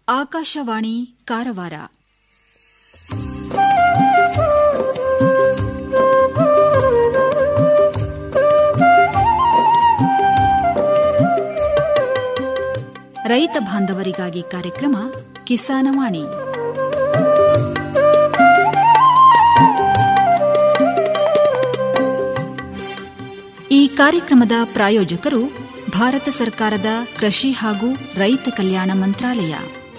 ಆಕಾಶವಾಣಿ ಕಾರವಾರ ರೈತ ಬಾಂಧವರಿಗಾಗಿ ಕಾರ್ಯಕ್ರಮ ಕಿಸಾನವಾಣಿ ಈ ಕಾರ್ಯಕ್ರಮದ ಪ್ರಾಯೋಜಕರು ಭಾರತ ಸರ್ಕಾರದ ಕೃಷಿ ಹಾಗೂ ರೈತ ಕಲ್ಯಾಣ ಮಂತ್ರಾಲಯ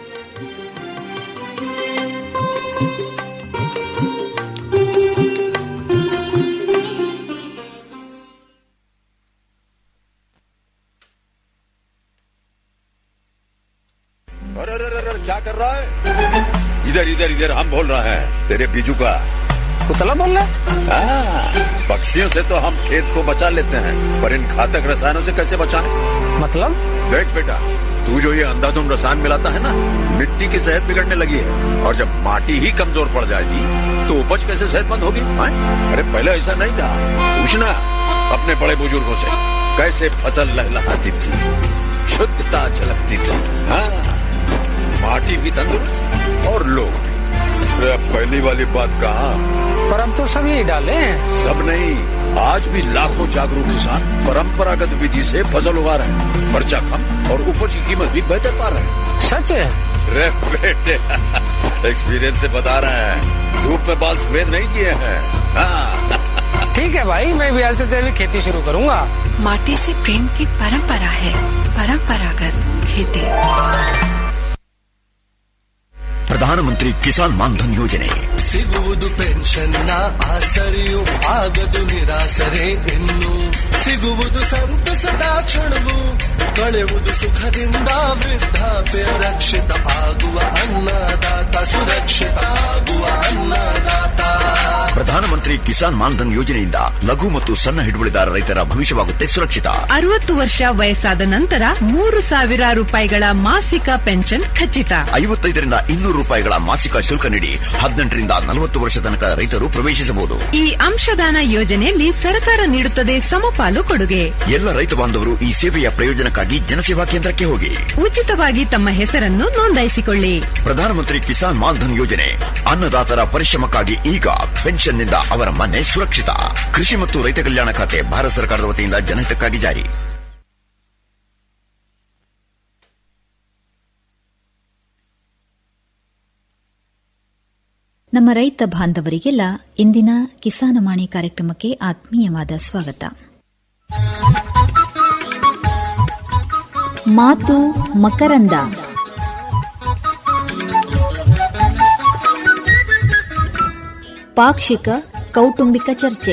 अरे अरे अरे अरे, क्या कर रहा है इधर इधर इधर हम बोल रहे हैं तेरे बीजू का कुतला बोल रहा हाँ, पक्षियों से तो हम खेत को बचा लेते हैं पर इन घातक रसायनों से कैसे बचाएं? मतलब देख बेटा तू जो ये अंधाधुंध रसायन मिलाता है ना मिट्टी की सेहत बिगड़ने लगी है और जब माटी ही कमजोर पड़ जाएगी तो उपज कैसे सेहतमंद होगी हाँ? अरे पहले ऐसा नहीं था पूछना अपने बड़े बुजुर्गों से कैसे फसल लहलहाती थी शुद्धता झलकती थी हाँ माटी भी तंदुरुस्त और लोग भी अरे अब पहली वाली बात कहा पर हम तो सब यही डाले हैं सब नहीं आज भी लाखों जागरूक किसान परंपरागत विधि से फसल उगा रहे हैं खर्चा कम और उपज की कीमत भी बेहतर पा रहे हैं सच है रे बेटे एक्सपीरियंस से बता रहे हैं धूप में बाल सफेद नहीं किए हैं हाँ ठीक है भाई मैं भी आज से जैविक खेती शुरू करूंगा माटी से प्रेम की परंपरा है परंपरागत खेती ಪ್ರಧಾನಮಂತ್ರಿ ಕಿಸಾನ್ ಮಾನ್ಧನ್ ಯೋಜನೆ ಸಿಗುವುದು ಪೆನ್ಷನ್ನ ಆಸರೆಯು ಆಗದು ನಿರಾಸರೆ ಇನ್ನು ಸಿಗುವುದು ಸಂತಸದ ಕ್ಷಣವು ಕಳೆಯುವುದು ಸುಖದಿಂದ ವೃದ್ಧಾಪ್ಯ ರಕ್ಷಿತ ಆಗುವ ಅನ್ನದಾತ ಸುರಕ್ಷಿತ ಆಗುವ ಅನ್ನದಾತ ಪ್ರಧಾನಮಂತ್ರಿ ಕಿಸಾನ್ ಮಾನ್ಧನ್ ಯೋಜನೆಯಿಂದ ಲಘು ಮತ್ತು ಸಣ್ಣ ಹಿಡುವಳಿದಾರ ರೈತರ ಭವಿಷ್ಯವಾಗುತ್ತೆ ಸುರಕ್ಷಿತ ಅರವತ್ತು ವರ್ಷ ವಯಸ್ಸಾದ ನಂತರ ಮೂರು ಸಾವಿರ ರೂಪಾಯಿಗಳ ಮಾಸಿಕ ಪೆನ್ಷನ್ ಖಚಿತ ಐವತ್ತೈದರಿಂದ ಇನ್ನೂರು ರೂಪಾಯಿಗಳ ಮಾಸಿಕ ಶುಲ್ಕ ನೀಡಿ ಹದಿನೆಂಟರಿಂದ ನಲವತ್ತು ವರ್ಷ ತನಕ ರೈತರು ಪ್ರವೇಶಿಸಬಹುದು ಈ ಅಂಶದಾನ ಯೋಜನೆಯಲ್ಲಿ ಸರ್ಕಾರ ನೀಡುತ್ತದೆ ಸಮಪಾಲು ಕೊಡುಗೆ ಎಲ್ಲ ರೈತ ಬಾಂಧವರು ಈ ಸೇವೆಯ ಪ್ರಯೋಜನಕ್ಕಾಗಿ ಜನಸೇವಾ ಕೇಂದ್ರಕ್ಕೆ ಹೋಗಿ ಉಚಿತವಾಗಿ ತಮ್ಮ ಹೆಸರನ್ನು ನೋಂದಾಯಿಸಿಕೊಳ್ಳಿ ಪ್ರಧಾನಮಂತ್ರಿ ಕಿಸಾನ್ ಮಾನ್ಧನ್ ಯೋಜನೆ ಅನ್ನದಾತರ ಪರಿಶ್ರಮಕ್ಕಾಗಿ ಈಗ ಪೆನ್ಷನ್ನಿಂದ ಅವರ ಮನೆ ಸುರಕ್ಷಿತ ಕೃಷಿ ಮತ್ತು ರೈತ ಕಲ್ಯಾಣ ಖಾತೆ ಭಾರತ ಸರ್ಕಾರದ ವತಿಯಿಂದ ಜನಹಿತಕ್ಕಾಗಿ ಜಾರಿ ನಮ್ಮ ರೈತ ಬಾಂಧವರಿಗೆಲ್ಲ ಇಂದಿನ ಕಿಸಾನವಾಣಿ ಕಾರ್ಯಕ್ರಮಕ್ಕೆ ಆತ್ಮೀಯವಾದ ಸ್ವಾಗತ ಮಾತು ಮಕರಂದ ಪಾಕ್ಷಿಕ ಕೌಟುಂಬಿಕ ಚರ್ಚೆ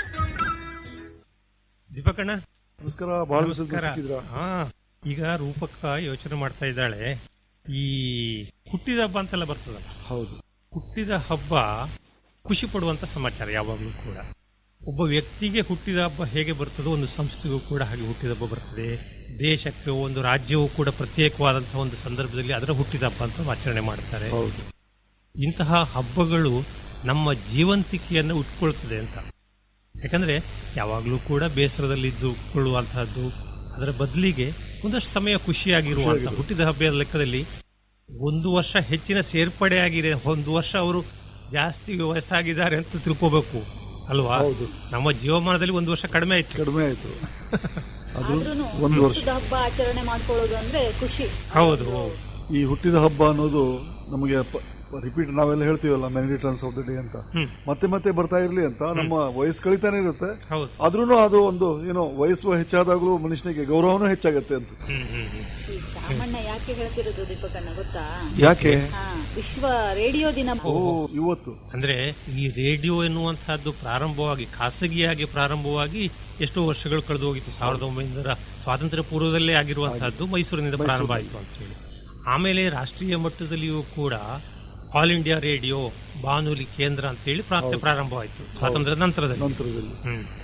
ದೀಪಕಣ್ಣ ನಮಸ್ಕಾರ ಬಹಳ ದಿವಸದ ನಮಸ್ಕಾರ. ಸಿಕ್ಕಿದ್ರ ಹಾ ಈಗ ರೂಪಕ್ಕ ಯೋಚನೆ ಮಾಡ್ತಾ ಇದ್ದಾಳೆ ಈ ಹುಟ್ಟಿದ ಹಬ್ಬ ಅಂತೆಲ್ಲ ಬರ್ತದಲ್ಲ ಹೌದು ಹುಟ್ಟಿದ ಹಬ್ಬ ಖುಷಿ ಪಡುವಂತ ಸಮಾಚಾರ ಯಾವಾಗಲೂ ಕೂಡ ಒಬ್ಬ ವ್ಯಕ್ತಿಗೆ ಹುಟ್ಟಿದ ಹಬ್ಬ ಹೇಗೆ ಬರ್ತದೋ ಒಂದು ಸಂಸ್ಥೆಗೂ ಕೂಡ ಹಾಗೆ ಹುಟ್ಟಿದ ಹಬ್ಬ ಬರ್ತದೆ ದೇಶಕ್ಕೆ ಒಂದು ರಾಜ್ಯವೂ ಕೂಡ ಪ್ರತ್ಯೇಕವಾದಂತಹ ಒಂದು ಸಂದರ್ಭದಲ್ಲಿ ಅದರ ಹುಟ್ಟಿದ ಹಬ್ಬ ಅಂತ ಆಚರಣೆ ಮಾಡ್ತಾರೆ ಹೌದು ಇಂತಹ ಹಬ್ಬಗಳು ನಮ್ಮ ಜೀವಂತಿಕೆಯನ್ನು ಉಟ್ಕೊಳ್ತದೆ ಅಂತ ಯಾಕಂದ್ರೆ ಯಾವಾಗಲೂ ಕೂಡ ಬೇಸರದಲ್ಲಿ ಇದ್ದುಕೊಳ್ಳುವಂತಹದ್ದು ಅದರ ಬದಲಿಗೆ ಒಂದಷ್ಟು ಸಮಯ ಖುಷಿಯಾಗಿರುವಂತಹ ಹುಟ್ಟಿದ ಹಬ್ಬದ ಲೆಕ್ಕದಲ್ಲಿ ಒಂದು ವರ್ಷ ಹೆಚ್ಚಿನ ಸೇರ್ಪಡೆ ಆಗಿದೆ ಒಂದು ವರ್ಷ ಅವರು ಜಾಸ್ತಿ ವಯಸ್ಸಾಗಿದ್ದಾರೆ ಅಂತ ತಿಳ್ಕೋಬೇಕು ಅಲ್ವಾ ಹೌದು. ನಮ್ಮ ಜೀವಮಾನದಲ್ಲಿ ಒಂದು ವರ್ಷ ಕಡಿಮೆ ಆಯ್ತು ಕಡಿಮೆ ಆಯ್ತು ಅದು ಒಂದು ವರ್ಷ ಹಬ್ಬ ಆಚರಣೆ ಮಾಡ್ಕೊಳ್ಳೋದು ಅಂದ್ರೆ ಖುಷಿ ಹೌದು ಈ ಹುಟ್ಟಿದ ಹಬ್ಬ ಅನ್ನೋದು ನಮಗೆ ರಿಪೀಟ್ ನಾವೆಲ್ಲ ಹೇಳ್ತೀವಲ್ಲ many returns of the day ಅಂತ ಹ್ಮ್. ಮತ್ತೆ ಮತ್ತೆ ಬರ್ತಾ ಇರ್ಲಿ ಅಂತ ನಮ್ಮ ವಯಸ್ಸು ಕಳಿತಾನೆ ಇರುತ್ತೆ ಹೌದು ಆದ್ರೂ ಅದು ಒಂದು ಏನೋ ವಯಸ್ಸು ಹೆಚ್ಚಾದಾಗ್ಲೂ ಮನುಷ್ಯನಿಗೆ ಗೌರವನೂ ಹೆಚ್ಚಾಗತ್ತೆ ಅನ್ಸುತ್ತೆ ಹ್ಮ್ ಹ್ಮ್ ಹ್ಮ್ ಈ ಚಾಮಣ್ಣ ಯಾಕೆ ಹೇಳ್ತಿರೋದು ದೀಪಕಣ್ಣ ಗೊತ್ತಾ ಯಾಕೆ ಹಾ ವಿಶ್ವ ರೇಡಿಯೋ ದಿನ ಓ ಇವತ್ತು ಅಂದ್ರೆ ಈ ರೇಡಿಯೋ ಎನ್ನುವಂತಹದ್ದು ಪ್ರಾರಂಭವಾಗಿ ಖಾಸಗಿಯಾಗಿ ಪ್ರಾರಂಭವಾಗಿ ಎಷ್ಟೋ ವರ್ಷಗಳು ಕಳೆದು ಹೋಗಿತ್ತು ಸಾವಿರದ ಒಂಬೈನೂರ ಸ್ವಾತಂತ್ರ್ಯ ಪೂರ್ವದಲ್ಲೇ ಆಗಿರುವಂತಹದ್ದು ಮೈಸೂರಿನಿಂದ ಪ್ರಾರಂಭ ಆಯಿತು ಅಂತ ಹೇಳಿ ಆಮೇಲೆ ರಾಷ್ಟ್ರೀಯ ಮಟ್ಟದಲ್ಲಿಯೂ ಕೂಡ ಆಲ್ ಇಂಡಿಯಾ ರೇಡಿಯೋ ಬಾನುಲಿ ಕೇಂದ್ರ ಅಂತ ಹೇಳಿ ಪ್ರಾರಂಭವಾಯಿತು ಸ್ವಾತಂತ್ರ್ಯದ ನಂತರದಲ್ಲಿ ನಂತರದಲ್ಲಿ ಹ್ಮ್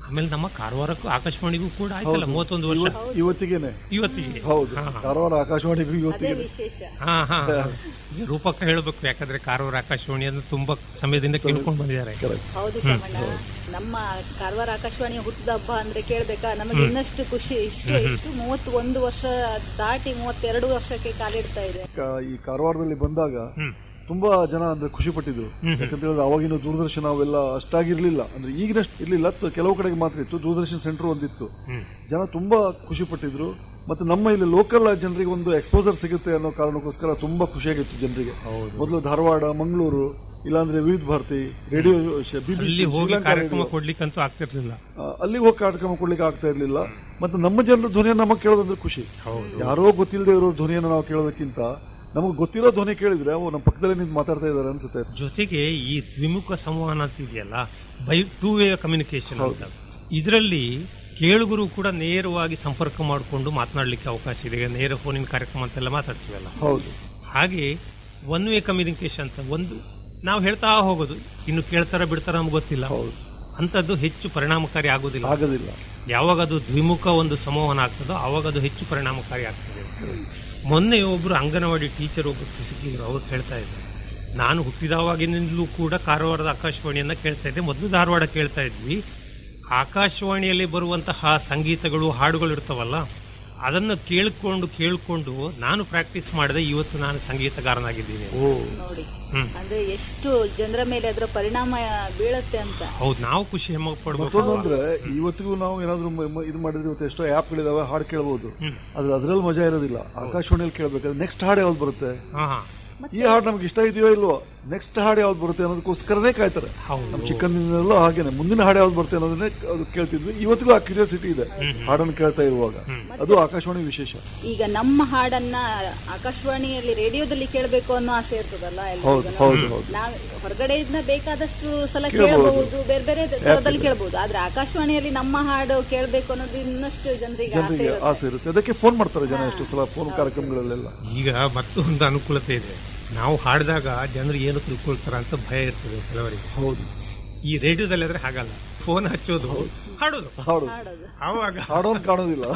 ಆಮೇಲೆ ನಮ್ಮ ಕಾರವಾರಕ್ಕೂ ಆಕಾಶವಾಣಿಗೂ ಕೂಡ ಆಯ್ತಲ್ಲ ಮೂವತ್ತೊಂದು ವರ್ಷ ಇವತ್- ಇವತ್ತಿಗೇನೆ ಇವತ್ತಿಗೆ ಹೌದು ಹಾ. ಕಾರವಾರ ಆಕಾಶವಾಣಿಗೂ ಅದೇ ಇವತ್ತಿಗೆ ವಿಶೇಷ ಹಾ ಹಾ ಈಗ ರೂಪಕ್ಕ ಹೇಳಬೇಕು ಯಾಕಂದ್ರೆ ಕಾರವಾರ ಆಕಾಶವಾಣಿ ಅಂದ್ರೆ ತುಂಬಾ ಸಮಯದಿಂದ ಕೇಳ್ಕೊಂಡು ಬಂದಿದ್ದಾರೆ ಹೌದು ಶಾಮಣ್ಣ ನಮ್ಮ ಕಾರವಾರ ಆಕಾಶವಾಣಿಯ ಹುಟ್ಟಿದ ಹಬ್ಬ ಅಂದ್ರೆ ಕೇಳ್ಬೇಕಾ ನಮಗೆ ಇನ್ನಷ್ಟು ಖುಷಿ ಇಷ್ಟು ಇಷ್ಟು ಮೂವತ್ತು ಒಂದು ವರ್ಷ ದಾಟಿ ಮೂವತ್ತೆರಡು ವರ್ಷಕ್ಕೆ ಕಾಲಿಡ್ತಾ ಇದೆ ಕ- ಈ ಕಾರವಾರದಲ್ಲಿ ಬಂದಾಗ ತುಂಬಾ ಜನ ಅಂದ್ರೆ ಖುಷಿ ಪಟ್ಟಿದ್ರು ಯಾಕಂತ ಹೇಳಿದ್ರೆ ಅವಾಗಿನ ದೂರದರ್ಶನ ಅವೆಲ್ಲ ಅಷ್ಟಾಗಿರ್ಲಿಲ್ಲ ಅಂದ್ರೆ ಈಗಿನಷ್ಟು ಇರ್ಲಿಲ್ಲ ತ- ಕೆಲವು ಕಡೆಗೆ ಮಾತ್ರ ಇತ್ತು ದೂರದರ್ಶನ ಸೆಂಟರ್ ಒಂದಿತ್ತು ಜನ ತುಂಬಾ ಖುಷಿ ಪಟ್ಟಿದ್ರು ಮತ್ತೆ ನಮ್ಮ ಇಲ್ಲಿ ಲೋಕಲ್ ಜನರಿಗೆ ಒಂದು ಎಕ್ಸ್ಪೋಸರ್ ಸಿಗುತ್ತೆ ಅನ್ನೋ ಕಾರಣಕ್ಕೋಸ್ಕರ ತುಂಬಾ ಖುಷಿಯಾಗಿತ್ತು ಜನರಿಗೆ ಮೊದಲು ಧಾರವಾಡ ಮಂಗಳೂರು ಇಲ್ಲಾಂದ್ರೆ ವಿವಿಧ ಭಾರತಿ ರೇಡಿಯೋ ಅಲ್ಲಿ ಹೋಗಿ ಕಾರ್ಯಕ್ರಮ ಕೊಡ್ಲಿಕ್ಕಂತೂ ಆಗ್ತಿರ್ಲಿಲ್ಲ ಅಲ್ಲಿ ಹೋಗಿ ಕಾರ್ಯಕ್ರಮ ಕೊಡ್ಲಿಕ್ಕೆ ಆಗ್ತಾ ಇರ್ಲಿಲ್ಲ ಮತ್ತೆ ನಮ್ಮ ಜನರ ಧ್ವನಿಯನ್ನು ನಮಗೆ ಕೇಳೋದಂದ್ರೆ ಖುಷಿ ಯಾರೋ ಗೊತ್ತಿಲ್ಲದೆ ಇರೋ ಧ್ವನಿಯನ್ನು ನಾವು ಕೇಳೋದಕ್ಕಿಂತ ನಮಗೆ ಗೊತ್ತಿರೋ ಧ್ವನಿ ಕೇಳಿದ್ರೆ ಅವು ನಮ್ಮ ಪಕ್ಕದಲ್ಲೇ ನಿಂತು ಮಾತಾಡ್ತಾ ಇದಾರೆ ಅನ್ಸುತ್ತೆ ಜೊತೆಗೆ ಈ ದ್ವಿಮುಖ ಸಂವಹನ ಅಂತ ಇದೆಯಲ್ಲ ಬೈ ಟೂ ವೇ ಕಮ್ಯುನಿಕೇಶನ್ ಅಂತ ಇದರಲ್ಲಿ ಕೇಳುಗರು ಕೂಡ ನೇರವಾಗಿ ಸಂಪರ್ಕ ಮಾಡಿಕೊಂಡು ಮಾತನಾಡಲಿಕ್ಕೆ ಅವಕಾಶ ಇದೆ ಈಗ ನೇರ ಫೋನಿನ ಕಾರ್ಯಕ್ರಮ ಅಂತೆಲ್ಲ ಮಾತಾಡ್ತೀವಲ್ಲ ಹೌದು ಹಾಗೆ ಒನ್ ವೇ ಕಮ್ಯುನಿಕೇಶನ್ ಅಂತ ಒಂದು ನಾವು ಹೇಳ್ತಾ ಹೋಗೋದು ಇನ್ನು ಕೇಳ್ತಾರ ಬಿಡ್ತಾರ ನಮ್ಗೆ ಗೊತ್ತಿಲ್ಲ ಅಂತದ್ದು ಹೆಚ್ಚು ಪರಿಣಾಮಕಾರಿ ಆಗೋದಿಲ್ಲ ಆಗೋದಿಲ್ಲ ಯಾವಾಗ ಅದು ದ್ವಿಮುಖ ಒಂದು ಸಂವಹನ ಆಗ್ತದೋ ಅವಾಗ ಅದು ಹೆಚ್ಚು ಪರಿಣಾಮಕಾರಿ ಆಗ್ತದೆ ಮೊನ್ನೆ ಒಬ್ರು ಅಂಗನವಾಡಿ ಟೀಚರ್ ಒಬ್ರು ಸಿಕ್ಕಿದ್ರು ಅವ್ರು ಹೇಳ್ತಾ ಇದ್ರು ನಾನು ಹುಟ್ಟಿದವಾಗಿನಿಂದಲೂ ಕೂಡ ಕಾರವಾರದ ಆಕಾಶವಾಣಿಯನ್ನ ಕೇಳ್ತಾ ಇದ್ದೆ ಮೊದಲು ಧಾರವಾಡ ಕೇಳ್ತಾ ಇದ್ವಿ ಆಕಾಶವಾಣಿಯಲ್ಲಿ ಬರುವಂತಹ ಸಂಗೀತಗಳು ಹಾಡುಗಳು ಇರ್ತಾವಲ್ಲ ಅದನ್ನು ಕೇಳ್ಕೊಂಡು ಕೇಳ್ಕೊಂಡು ನಾನು ಪ್ರಾಕ್ಟೀಸ್ ಮಾಡಿದೆ ಇವತ್ತು ನಾನು ಸಂಗೀತಗಾರನಾಗಿದ್ದೀನಿ ನೋಡಿ ಹ್ಮ್. ಅಂದ್ರೆ ಎಷ್ಟು ಜನರ ಮೇಲೆ ಅದರ ಪರಿಣಾಮ ಬೀಳತ್ತೆ ಅಂತ ಹೌದು ನಾವು ಖುಷಿ ಹೆಮ್ಮೆ ಪಡ್ಬೇಕು ಮತ್ತೊಂದು ಅಂದ್ರೆ ಇವತ್ತಿಗೂ ನಾವು ಏನಾದ್ರು ಮ- ಮ- ಇದು ಮಾಡಿದ್ರೆ ಇವತ್ತು ಎಷ್ಟೋ ಆ್ಯಪ್ಗಳಿದಾವೆ ಹಾಡು ಕೇಳಬಹುದು ಆದ್ರೆ ಅದ್ರಲ್ಲಿ ಮಜಾ ಇರೋದಿಲ್ಲ ಆಕಾಶವಾಣಿಯಲ್ಲಿ ಕೇಳಬೇಕಾದ್ರೆ ನೆಕ್ಸ್ಟ್ ಹಾಡು ಯಾವ್ದು ಬರುತ್ತೆ ಹಾ ಹಾ ಈ ಹಾಡು ನಮ್ಗೆ ಇಷ್ಟ ಇದೆಯೋ ಇಲ್ವೋ ನೆಕ್ಸ್ಟ್ ಹಾಡು ಯಾವ್ದು ಬರುತ್ತೆ ಅನ್ನೋದಕ್ಕೋಸ್ಕರನೇ ಕಾಯ್ತಾರೆ ನಮ್ಮ ಚಿಕ್ಕಂದಿನೆಲ್ಲ ಹಾಗೇನೆ ಮುಂದಿನ ಹಾಡು ಯಾವ್ದು ಬರುತ್ತೆ ಅನ್ನೋದನ್ನೇ ಅದು ಕೇಳ್ತಿದ್ವಿ ಇವತ್ತಿಗೂ ಆ ಕ್ಯೂರಿಯಾಸಿಟಿ ಇದೆ ಹಾಡನ್ನು ಕೇಳ್ತಾ ಇರುವಾಗ ಅದು ಆಕಾಶವಾಣಿ ವಿಶೇಷ ಈಗ ನಮ್ಮ ಹಾಡನ್ನ ಆಕಾಶವಾಣಿಯಲ್ಲಿ ರೇಡಿಯೋದಲ್ಲಿ ಕೇಳಬೇಕು ಅನ್ನೋ ಆಸೆ ಇರ್ತದಲ್ಲ ಹೌದು, ಎಲ್ರಿಗೂ. ಹೌದು, ಹೌದು. ನಾವು ಹೊರಗಡೆಯಿಂದ ಬೇಕಾದಷ್ಟು ಸಲ ಕೇಳ್ಬೋದು. ಕೇಳಬಹುದು ಬೇರೆ ಬೇರೆ ತರದಲ್ಲಿ ಕೇಳಬಹುದು ಆದ್ರೆ ಆಕಾಶವಾಣಿಯಲ್ಲಿ ನಮ್ಮ ಹಾಡು ಕೇಳಬೇಕು ಅನ್ನೋದು ಇನ್ನಷ್ಟು ಜನರಿಗೆ ಆಸೆ ಜನರಿಗೆ ಇರುತ್ತೆ ಆಸೆ ಇರುತ್ತೆ ಅದಕ್ಕೆ ಫೋನ್ ಮಾಡ್ತಾರೆ ಜನ ಎಷ್ಟು ಸಲ ಫೋನ್ ಕಾರ್ಯಕ್ರಮಗಳಲ್ಲೆಲ್ಲ ಈಗ ಮತ್ತೊಂದು ಅನುಕೂಲತೆ ಇದೆ ನಾವು ಹಾಡಿದಾಗ ಜನರು ಏನು ತಿಳ್ಕೊಳ್ತಾರ ಅಂತ ಭಯ ಇರ್ತದೆ ಕೆಲವರಿಗೆ ಹೌದು ಈ ರೇಡಿಯೋದಲ್ಲಿ ಆದ್ರೆ ಹಾಗಲ್ಲ ಫೋನ್ ಹಚ್ಚೋದು ಹಾಡೋದು ಹಾಡು ಆವಾಗ ಹಾಡೋನ್ ಕಾಣೋದಿಲ್ಲ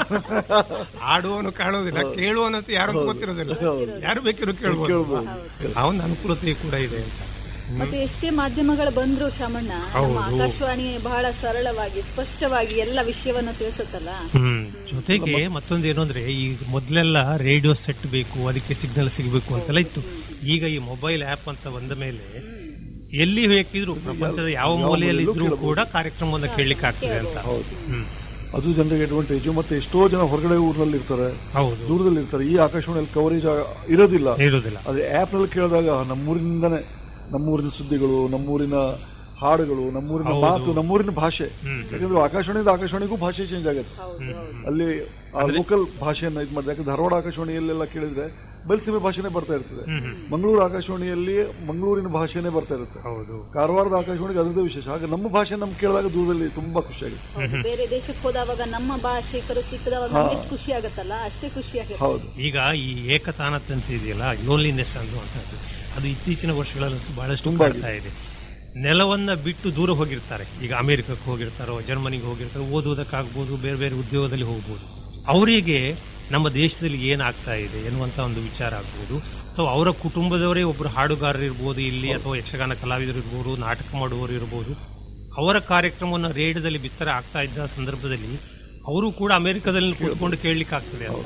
ಹಾಡುವವನು ಕಾಣೋದಿಲ್ಲ ಕೇಳುವನಂತ ಯಾರು ಗೊತ್ತಿರೋದಿಲ್ಲ ಯಾರು ಬೇಕಿರೋ ಕೇಳ್ಬೋದು ಕೇಳ್ಬೋದು. ಆ ಒಂದು ಅನುಕೂಲತೆ ಕೂಡ ಇದೆ ಅಂತ ಮತ್ತೆ ಎಷ್ಟೇ ಮಾಧ್ಯಮಗಳು ಬಂದ್ರು ಶಾಮಣ್ಣ ನಮ್ಮ ಹೌದು. ಆಕಾಶವಾಣಿ ಬಹಳ ಸರಳವಾಗಿ ಸ್ಪಷ್ಟವಾಗಿ ಎಲ್ಲ ವಿಷಯವನ್ನು ತಿಳಿಸುತ್ತಲ್ಲ ಹ್ಮ್ ಜೊತೆಗೆ ಮತ್ತೊಂದು ಏನು ಅಂದ್ರೆ ಈ ಮೊದಲೆಲ್ಲ ರೇಡಿಯೋ ಸೆಟ್ ಬೇಕು ಅದಕ್ಕೆ ಸಿಗ್ನಲ್ ಸಿಗಬೇಕು ಅಂತೆಲ್ಲ ಇತ್ತು ಈಗ ಈ ಮೊಬೈಲ್ ಆಪ್ ಅಂತ ಬಂದ ಮೇಲೆ ಎಲ್ಲಿ ಬೇಕಿದ್ರು ಪ್ರಪಂಚದ ಯಾವ ಮೂಲೆಯಲ್ಲಿ ಇದ್ರೂ ಕೂಡ ಕಾರ್ಯಕ್ರಮವನ್ನು ಕೇಳಲಿಕ್ಕೆ ಆಗ್ತದೆ ಅಂತ ಹ್ಮ್ ಅದು ಜನರಿಗೆ ಅಡ್ವಾಂಟೇಜ್ ಮತ್ತೆ ಎಷ್ಟೋ ಜನ ಹೊರಗಡೆ ಊರಿನಲ್ಲಿ ಇರ್ತಾರೆ ಹೌದು ದೂರದಲ್ಲಿ ಇರ್ತಾರೆ ಈ ಆಕಾಶವಾಣಿಯಲ್ಲಿ ಕವರೇಜ್ ಇರೋದಿಲ್ಲ ಇರೋದಿಲ್ಲ ಅದೇ ಆಪ್ ನಲ್ಲಿ ಕೇಳಿದಾಗ ನಮ್ಮೂರಿಂದನೇ ನಮ್ಮೂರಿನ ಸುದ್ದಿಗಳು ನಮ್ಮೂರಿನ ಹಾಡುಗಳು ನಮ್ಮೂರಿನ ಹೌದು. ಮಾತು ನಮ್ಮೂರಿನ ಭಾಷೆ ಹ್ಮ್. ಯಾಕಂದ್ರೆ ಆಕಾಶವಾಣಿಯಿಂದ ಆಕಾಶವಾಣಿಗೂ ಭಾಷೆ ಚೇಂಜ್ ಆಗುತ್ತೆ ಅಲ್ಲಿ ಆ ಲೋಕಲ್ ಭಾಷೆಯನ್ನ ಇದು ಮಾಡಿದೆ ಯಾಕಂದ್ರೆ ಧಾರವಾಡ ಆಕಾಶವಾಣಿಯಲ್ಲೆಲ್ಲ ಕೇಳಿದ್ರೆ ಬಯಲುಸೀಮೆ ಭಾಷೆನೇ ಬರ್ತಾ ಇರ್ತದೆ ಮಂಗಳೂರು ಆಕಾಶವಾಣಿಯಲ್ಲಿ ಮಂಗಳೂರಿನ ಭಾಷೆನೇ ಬರ್ತಾ ಇರುತ್ತೆ ಹೌದು ಕಾರವಾರದ ಆಕಾಶವಾಣಿಗೆ ಅದರದೇ ವಿಶೇಷ ಹಾಗೆ ನಮ್ಮ ಭಾಷೆ ನಮ್ಗೆ ಕೇಳಿದಾಗ ದೂರದಲ್ಲಿ ತುಂಬಾ ಖುಷಿಯಾಗುತ್ತೆ ಹೌದು, ಬೇರೆ ದೇಶಕ್ಕೆ ಹೋದವಾಗ ನಮ್ಮ ಭಾಷಿಕರು ಸಿಕ್ಕದವಾಗ ನಮ್ಗೆ ಎಷ್ಟು ಖುಷಿ ಆಗತ್ತಲ್ಲ ಅಷ್ಟೇ ಖುಷಿ ಆಗುತ್ತೆ ಹೌದು ಈಗ ಈ ಏಕತಾನತೆ ಇದೆಯಲ್ಲ ಲೋನ್ಲಿನೆಸ್ ಅನ್ನುವಂಥದ್ದು ಅದು ಇತ್ತೀಚಿನ ವರ್ಷಗಳಲ್ಲಂತೂ ಬಹಳಷ್ಟು ತುಂಬಾ ಕಾಡ್ತಾ ಇದೆ ನೆಲವನ್ನ ಬಿಟ್ಟು ದೂರ ಹೋಗಿರ್ತಾರೆ ಈಗ ಅಮೆರಿಕಕ್ಕೆ ಹೋಗಿರ್ತಾರೋ ಜರ್ಮನಿಗೆ ಹೋಗಿರ್ತಾರೋ ಓದುವುದಕ್ಕಾಗ್ಬೋದು ಬೇರೆ ಬೇರೆ ಉದ್ಯೋಗದಲ್ಲಿ ಹೋಗ್ಬೋದು ಅವರಿಗೆ ನಮ್ಮ ದೇಶದಲ್ಲಿ ಏನಾಗ್ತಾ ಇದೆ ಎನ್ನುವಂತ ಒಂದು ವಿಚಾರ ಆಗ್ಬೋದು ಅಥವಾ ಅವರ ಕುಟುಂಬದವರೇ ಒಬ್ಬರು ಹಾಡುಗಾರರು ಇರ್ಬೋದು ಇಲ್ಲಿ ಅಥವಾ ಯಕ್ಷಗಾನ ಕಲಾವಿದರು ಇರ್ಬೋದು ನಾಟಕ ಮಾಡುವವರು ಇರ್ಬೋದು ಅವರ ಕಾರ್ಯಕ್ರಮವನ್ನು ರೇಡಿಯೋದಲ್ಲಿ ಬಿತ್ತರ ಆಗ್ತಾ ಇದ್ದ ಸಂದರ್ಭದಲ್ಲಿ ಅವರು ಕೂಡ ಅಮೆರಿಕದಲ್ಲಿ ಕೂತ್ಕೊಂಡು ಕೇಳಲಿಕ್ಕೆ ಆಗ್ತದೆ ಅಂತ